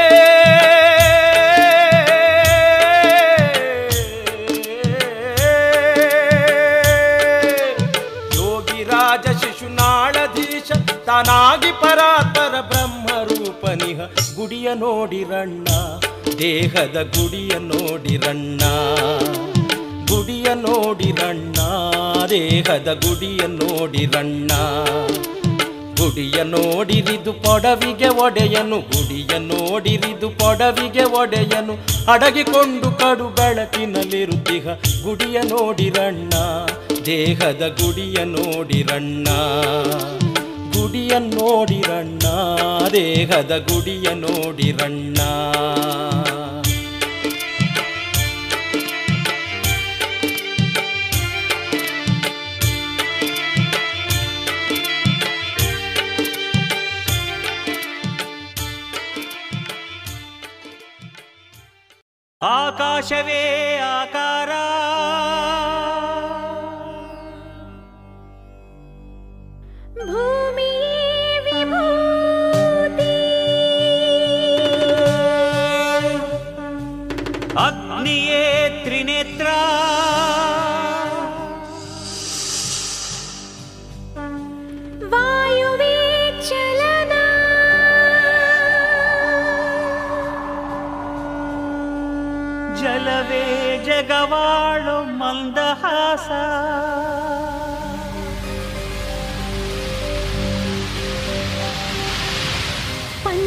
ಯೋಗಿ ರಾಜ ಶಿಶುನಾಳಧೀಶ ತಾನಾಗಿ ಪರಾತ್ಪರ ಬ್ರಹ್ಮ ರೂಪನಿಹ ಗುಡಿಯ ನೋಡಿರಣ್ಣ ದೇಹದ ಗುಡಿಯ ನೋಡಿರಣ್ಣ ಗುಡಿಯ ನೋಡಿರಣ್ಣ ದೇಹದ ಗುಡಿಯ ನೋಡಿರಣ್ಣ ಗುಡಿಯ ನೋಡಿರಿದು ಪೊಡವಿಗೆ ಒಡೆಯನು ಗುಡಿಯ ನೋಡಿರಿದು ಪೊಡವಿಗೆ ಒಡೆಯನು ಅಡಗಿಕೊಂಡು ಕಡು ಬೆಳಕಿನಲ್ಲಿರುತ್ತಿಹ ಗುಡಿಯ ನೋಡಿರಣ್ಣ ದೇಹದ ಗುಡಿಯ ನೋಡಿರಣ್ಣ ಗುಡಿಯ ನೋಡಿರಣ್ಣ ದೇಹದ ಗುಡಿಯ ನೋಡಿರಣ್ಣ ಆಕಾಶವೇ ಆಕಾರ ಭೂಮಿಯೇ ವಿಭೂತಿ ಅಗ್ನಿಯೇ ತ್ರಿನೇತ್ರ ವಾಯುವೇ ಚಲನ ಜಲವೇ ಜಗವಾಳು ಮಂದಹಾಸ ಪಂಚ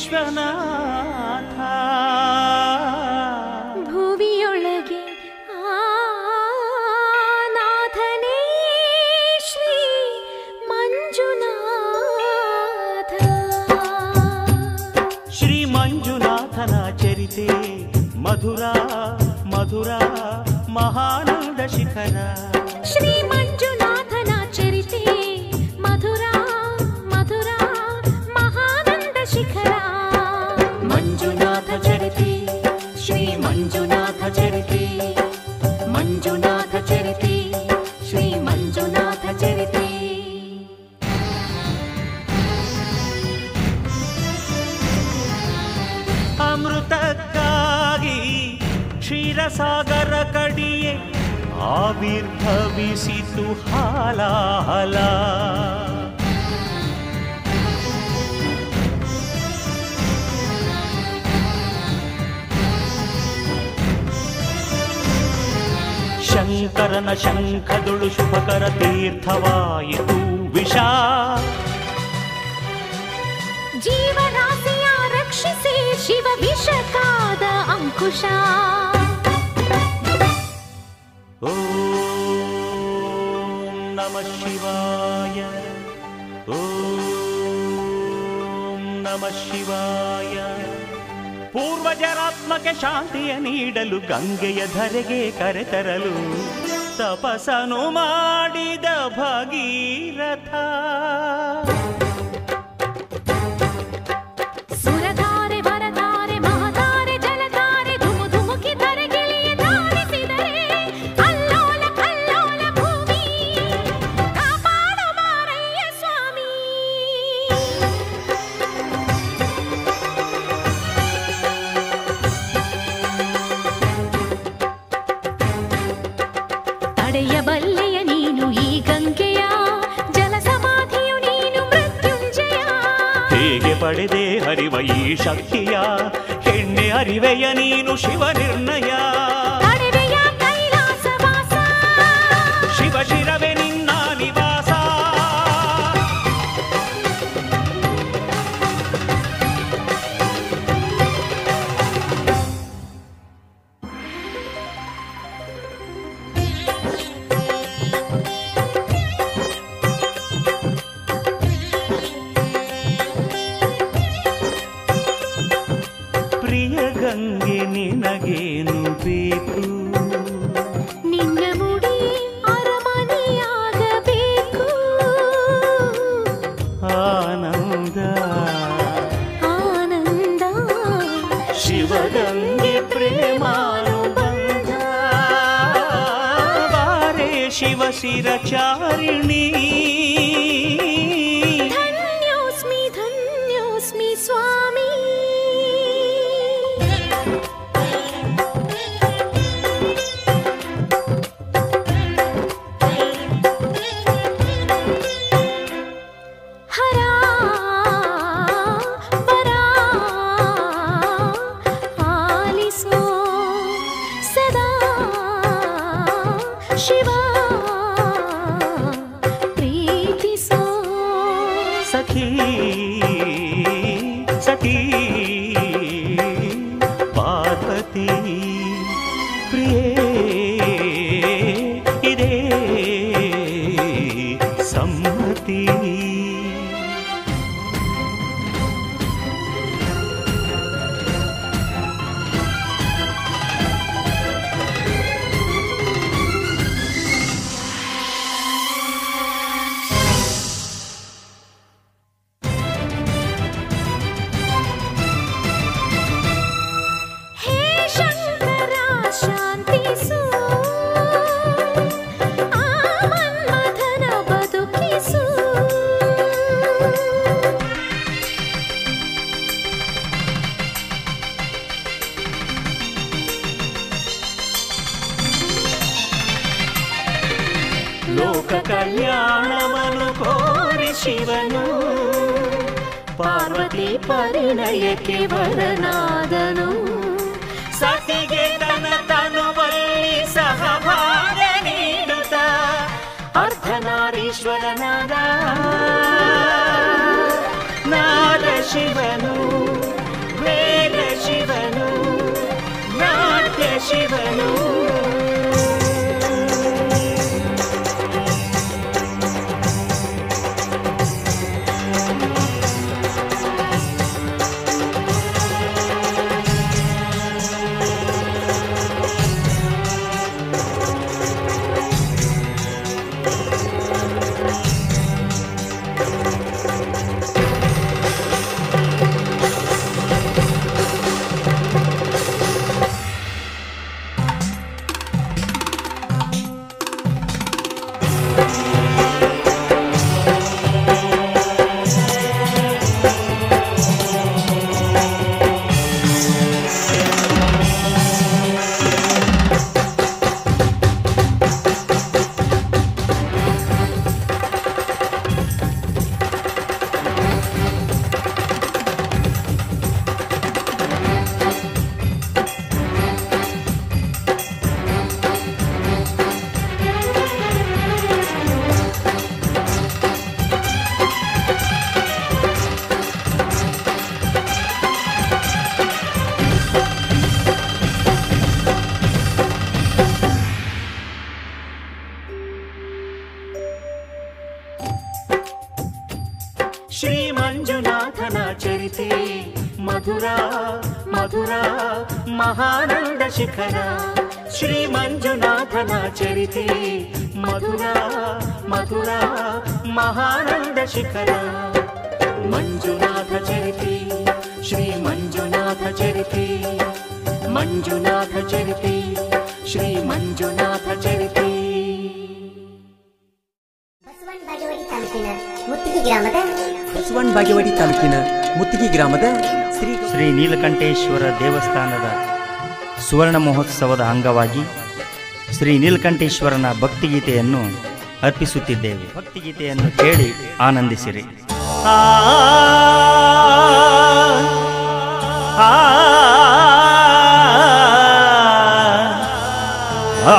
ವಿಶ್ವನಾಥ ಭುವಿಯೊಳಗೆ ಆನಾಥನೇ ಶ್ರೀ ಮಂಜುನಾಥ ಶ್ರೀ ಮಂಜುನಾಥನ ಚರಿತೆ ಮಧುರ ಮಧುರ ಮಹಾನಂದ ಶಿಖರ ಶ್ರೀ ಮಂಜುನಾಥನ ಚರಿತೆ ಮಧುರ ಮಧುರ ಮಹಾನಂದ ಶಿಖರ ಮಂಜುನಾಥ ಚರಿತೆ ಶ್ರೀ ಮಂಜುನಾಥ ಚರಿತೆ ಮಂಜುನಾಥ ಚರಿತೆ ಶ್ರೀ ಮಂಜುನಾಥ ಚರಿತೆ ಅಮೃತಕ್ಕಾಗಿ ಕ್ಷೀರಸಾಗರ ಕಡಿಯೆ ಆವಿರ್ಭವಿಸಿತು ಹಾಲಾಹಲ ಶಂಕರನ ಶಂಖದುಳು ಶುಭಕರ ತೀರ್ಥವಾಯಿತು ವಿಷ ಜೀವರಾಶಿಯ ರಕ್ಷಿಸಿ ಶಿವ ವಿಷಕಾದ ಅಂಕುಶ ಓಂ ನಮ ಶಿವಾಯ ಓಂ ನಮ ಶಿವಾಯ ಪೂರ್ವಜರಾತ್ಮಕ್ಕೆ ಶಾಂತಿಯ ನೀಡಲು ಗಂಗೆಯ ಧರೆಗೆ ಕರೆತರಲು ತಪಸನು ಮಾಡಿದ ಭಗೀರಥ ಸುರಧಾರೆ ವರಧಾರೆ ಮಹಧಾರೆ ಜಲಧಾರೆ ಧುಮು ಧುಮುಕಿ ಧರೆಗಿಳಿಯ ಧಾರಿಸಿದರೆ ಅಲ್ಲೋಲ ಕಲ್ಲೋಲ ಭೂಮಿ ಕಾಪಾಡು ಮಾರಯ್ಯ ಸ್ವಾಮಿ ತಡೆಯಬಲ್ಲೆಯ ನೀನು ಈ ಗಂಗೆಯ ಜಲ ಸಮಾಧಿಯು ನೀನು ಮೃತ್ಯುಂಜಯ ಹೇಗೆ ಪಡೆದೆ ಹರಿವ ಈ ಶಕ್ತಿಯ ಹೆಣ್ಣೆ ಅರಿವೆಯ ನೀನು ಶಿವ ನಿರ್ಣಯ ತಡೆವೆಯ ಕೈಲಾಸವಾಸ ಶಿವ ಶಿರವೆ ನಿನ್ನ ನಿವಾಸ ಪ್ರಿಯ ಗಂಗೆ ನಿನಗೇನು ಬೇಕು ನಿನ್ನ ಮುಡಿ ಅರಮನೆಯಾಗಬೇಕು ಆನಂದ ಆನಂದ ಶಿವಗಂಗೆ ಪ್ರೇಮಾನುಬಂಧ ಬಾರೆ ಶಿವ ಶಿರಚಾರಿಣಿ ಧನ್ಯೋಸ್ಮಿ ಧನ್ಯೋಸ್ಮಿ ಸ್ವಾಮಿ ಹರ ಬರ ಆಲಿಸೋ ಸದಾ ಶಿವ ಪ್ರೀತಿಸೋ ಸಖಿ ಸಖಿ ಪಾರ್ವತಿ ಪ್ರಿಯೇ ಇದೇ ಸಮ್ಮತಿ ಹೇ ಶಂಕರ ಶಾಂತಿಸು ಆ ಮನ್ಮಥನ ಬದುಕಿಸು ಲೋಕ ಕಲ್ಯಾಣವನ್ನು ಕೋರಿ ಶಿವನು ಪಾರ್ವತಿ ಪರಿಣಯಕ್ಕೆ ವರನಾದನು ಸತಿಗೆ ತನ್ನ ತನುವಲ್ಲಿ ಸಹಭಾಗ ನೀಡುತ್ತ ಅರ್ಧನಾರೀಶ್ವರನಾದ ನಾದ ಶಿವನು ಶಿವನು ಶ್ರೀ ಮಂಜುನಾಥನ ಚರಿತೆ ಮಧುರ ಮಧುರ ಮಹಾನಂದ ಶಿಖರ ಶ್ರೀ ಮಂಜುನಾಥನ ಚರಿತೆ ಮಧುರ ಮಧುರ ಮಹಾನಂದ ಶಿಖರ ಮಂಜುನಾಥ ಚರಿತೆ ಶ್ರೀ ಮಂಜುನಾಥ ಚರಿತೆ ಮಂಜುನಾಥ ಚರಿತೆ ಶ್ರೀ ಮಂಜುನಾಥ ಚರಿತೆ ಮುತ್ತಿಗೆ ಗ್ರಾಮದ ಬಸವನ್ ಬಾಗೇವಾಡಿ ತಾಲೂಕಿನ ಮುತ್ತಿಗೆ ಗ್ರಾಮದ ಶ್ರೀ ಶ್ರೀ ನೀಲಕಂಠೇಶ್ವರ ದೇವಸ್ಥಾನದ ಸುವರ್ಣ ಮಹೋತ್ಸವದ ಅಂಗವಾಗಿ ಶ್ರೀ ನೀಲಕಂಠೇಶ್ವರನ ಭಕ್ತಿಗೀತೆಯನ್ನು ಅರ್ಪಿಸುತ್ತಿದ್ದೇವೆ ಭಕ್ತಿಗೀತೆಯನ್ನು ಕೇಳಿ ಆನಂದಿಸಿರಿ ಆ ಆ ಆ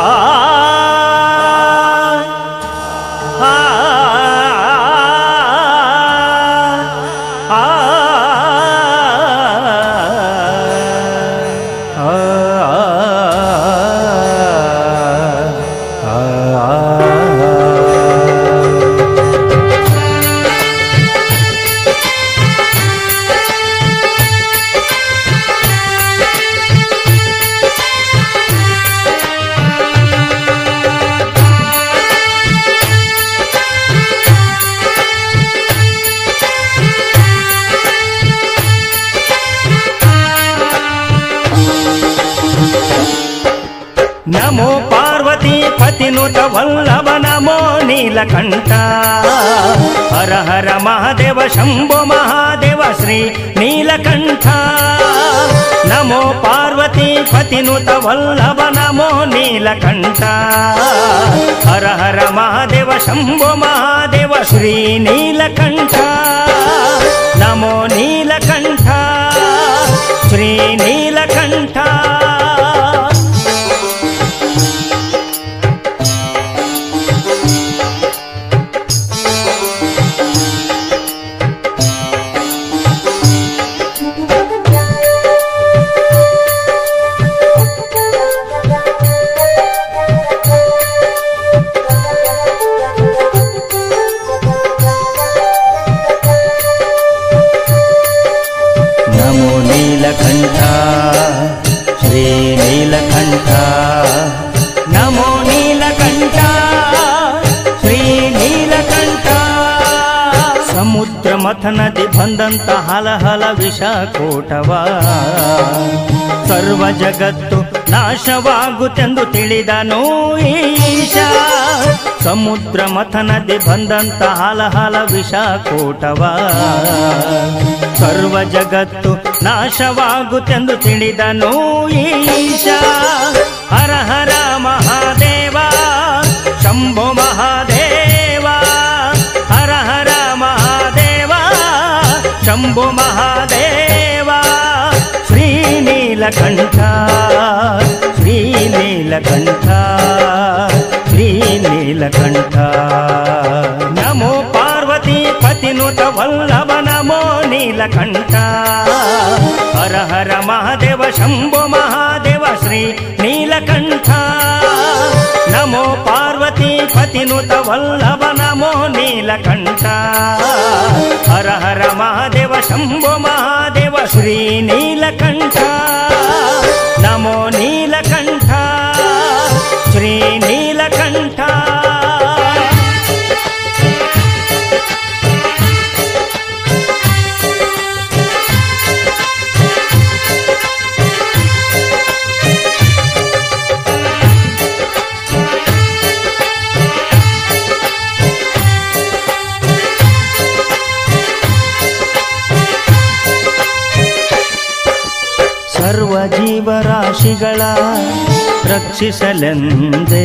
ನಮೋ ಪಾರ್ವತಿ ಪತಿನುತ ವಲ್ಲಭ ನಮೋ ನೀಲಕಂಠ ಹರ ಹರ ಮಹಾದೇವ ಶಂಭೋ ಮಹಾದೇವ ಶ್ರೀ ನೀಲಕಂಠ ನಮೋ ಪಾರ್ವತಿ ಪತಿನುತ ವಲ್ಲಭ ನಮೋ ನೀಲಕಂಠ ಹರ ಹರ ಮಹಾದೇವ ಶಂಭೋ ಮಹಾದೇವ ಶ್ರೀ ನೀಲಕಂಠ ನಮೋ ನೀಲಕಂಠ ಶ್ರೀ ನೀಲಕಂಠ ನಮೋ ನೀಲಕಂಠ ಶ್ರೀ ನೀಲಕಂಠ ನಮೋ ನೀಲಕಂಠ ಶ್ರೀ ನೀಲಕಂಠ ಸಮುದ್ರ ಮಥನದಿ ಬಂದಂತ ಹಲ ಹಲ ವಿಷ ಕೋಟವ ಸರ್ವ ಜಗತ್ತು ನಾಶವಾಗುತ್ತೆಂದು ತಿಳಿದನು ಈಶ ಸಮುದ್ರ ಮಥನದಿ ಬಂದಂತ ಹಲ ಹಲ ವಿಷ ಕೋಟವ ಸರ್ವ ಜಗತ್ತು ನಾಶವಾಗುತ್ತೆಂದು ತಿಳಿದನು ಈಶ ಹರ ಹರ ಮಹಾದೇವ ಶಂಭೋ ಮಹಾದೇವ ಹರ ಹರ ಮಹಾದೇವ ಶಂಭೋ ಮಹಾದೇವ ಶ್ರೀ ನೀಲಕಂಠ ಶ್ರೀ ನೀಲಕಂಠ ಶ್ರೀ ನೀಲಕಂಠ ನಮೋ ಪಾರ್ವತಿ ಪತಿನುತ ವಲ್ಲಭ ನಮೋ ನೀಲಕಂಠ ಹರ ಹರ ಮಹಾದೇವ ಶಂಭೋ ಮಹಾದೇವ ಶ್ರೀ ನೀಲ ಪತಿನುತ ವಲ್ಲಭ ನಮೋ ನೀಲಕಂಠ ಹರ ಹರ ಮಹಾದೇವ ಶಂಭೋ ಮಹಾದೇವ ಶ್ರೀ ನೀಲಕಂಠ ನಮೋ ನೀಲಕಂಠ ಶ್ರೀ ನೀಲಕಂಠ ಸರ್ವ ಜೀವರಾಶಿಗಳ ರಕ್ಷಿಸಲೆಂದೇ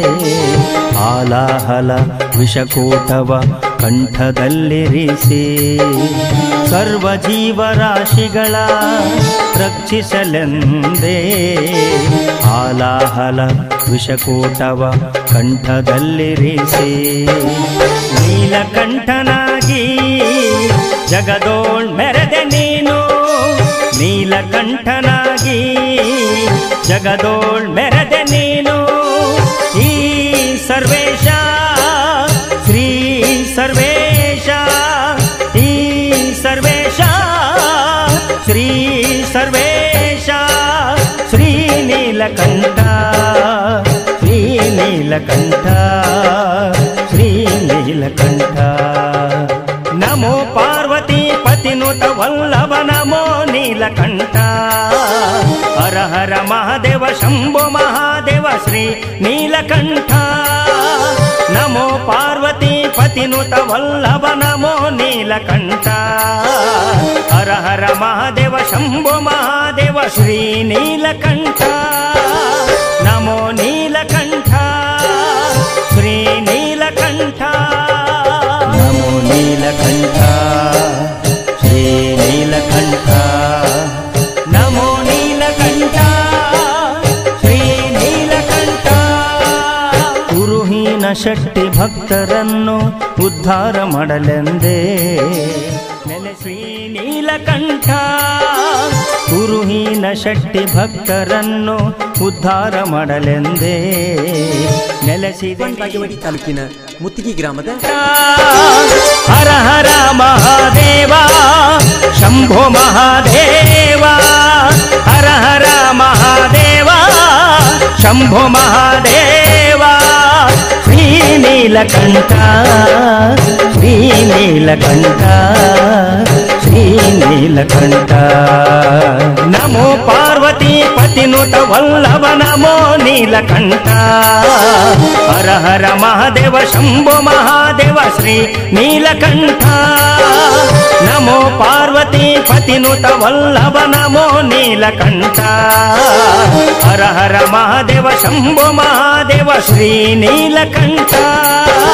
ಆಲಾಹಲ ವಿಷಕೂಟವ ಕಂಠದಲ್ಲಿರಿಸಿ ಸರ್ವ ಜೀವರಾಶಿಗಳ ರಕ್ಷಿಸಲೆಂದೇ ಆಲಾಹಲ ವಿಷಕೂಟವ ಕಂಠದಲ್ಲಿರಿಸಿ ನೀಲಕಂಠನಾಗಿ ಜಗದೋಳ್ ಮೆರೆದೆ ನೀನು ನೀಲಕಂಠನಾಗಿ ಜಗದೋಳ್ ಮೆರೆದೆ ನೀನು ಈ ಸರ್ವೇಶ ಶ್ರೀ ಸರ್ವೇಶ ಈ ಸರ್ವೇಶ ಶ್ರೀ ಸರ್ವೇಶ ಶ್ರೀ ನೀಲಕಂಠ ಶ್ರೀ ನೀಲಕಂಠ ಶ್ರೀ ನೀಲಕಂಠ ನಮೋ ಪಾರ್ವತಿ ಪತಿನುತ ವಲ್ಲಭ ನಮೋ ನೀಲಕಂಠ ಹರ ಹರ ಮಹಾದೇವ ಶಂಭೋ ಮಹಾದೇವ ಶ್ರೀ ನೀಲಕಂಠ ನಮೋ ಪಾರ್ವತಿ ಪತಿನುತ ವಲ್ಲಭ ನಮೋ ನೀಲಕಂಠ ಹರ ಹರ ಮಹಾದೇವ ಶಂಭೋ ಮಹಾದೇವ ಶ್ರೀ ನೀಲಕಂಠ ನಮೋ ನೀಲಕಂಠ ಶ್ರೀ ನೀಲಕಂಠ ನಮೋ ನೀಲಕಂಠ ಶ್ರೀ ನೀಲಕಂಠ ನಮೋ ನೀಲಕಂಠ ಶ್ರೀ ನೀಲಕಂಠ ಗುರುಹೀನ ಶಕ್ತಿ ಭಕ್ತರನ್ನು ಉದ್ಧಾರ ಮಾಡಲೆಂದೇ ನೆಲೆ ಶ್ರೀ ನೀಲಕಂಠ ಗುರುಹೀನ ಶಕ್ತಿ ಭಕ್ತರನ್ನು ಉದ್ಧಾರ ಮಾಡಲೆಂದೇ ನೆಲೆಸಿದೆ ಬಾಗೇವಾಡಿ ತಾಲೂಕಿನ ಮುತ್ತಿಗೆ ಗ್ರಾಮದ ಹರ ಹರ ಮಹಾದೇವ ಶಂಭೋ ಮಹಾದೇವ ಹರ ಹರ ಮಹಾದೇವ ಶಂಭೋ ಮಹಾದೇವ ಶ್ರೀ ನೀಲಕಂಠ ಶ್ರೀ ನೀಲಕಂಠ ಶ್ರೀ ನೀಲಕಂಠ ನಮೋ ಪಾರ್ವತಿ ಪತಿನುತ ವಲ್ಲಭ ನಮೋ ನೀಲಕಂಠ ಹರ ಹರ ಮಹಾದೇವ ಶಂಭೋ ಮಹಾದೇವ ಶ್ರೀ ನೀಲಕಂಠ ನಮೋ ಪಾರ್ವತಿ ಪತಿನುತ ವಲ್ಲಭ ನಮೋ ನೀಲಕಂಠ ಹರ ಹರ ಮಹಾದೇವ ಶಂಭೋ ಮಹಾದೇವ ಶ್ರೀ ನೀಲಕಂಠ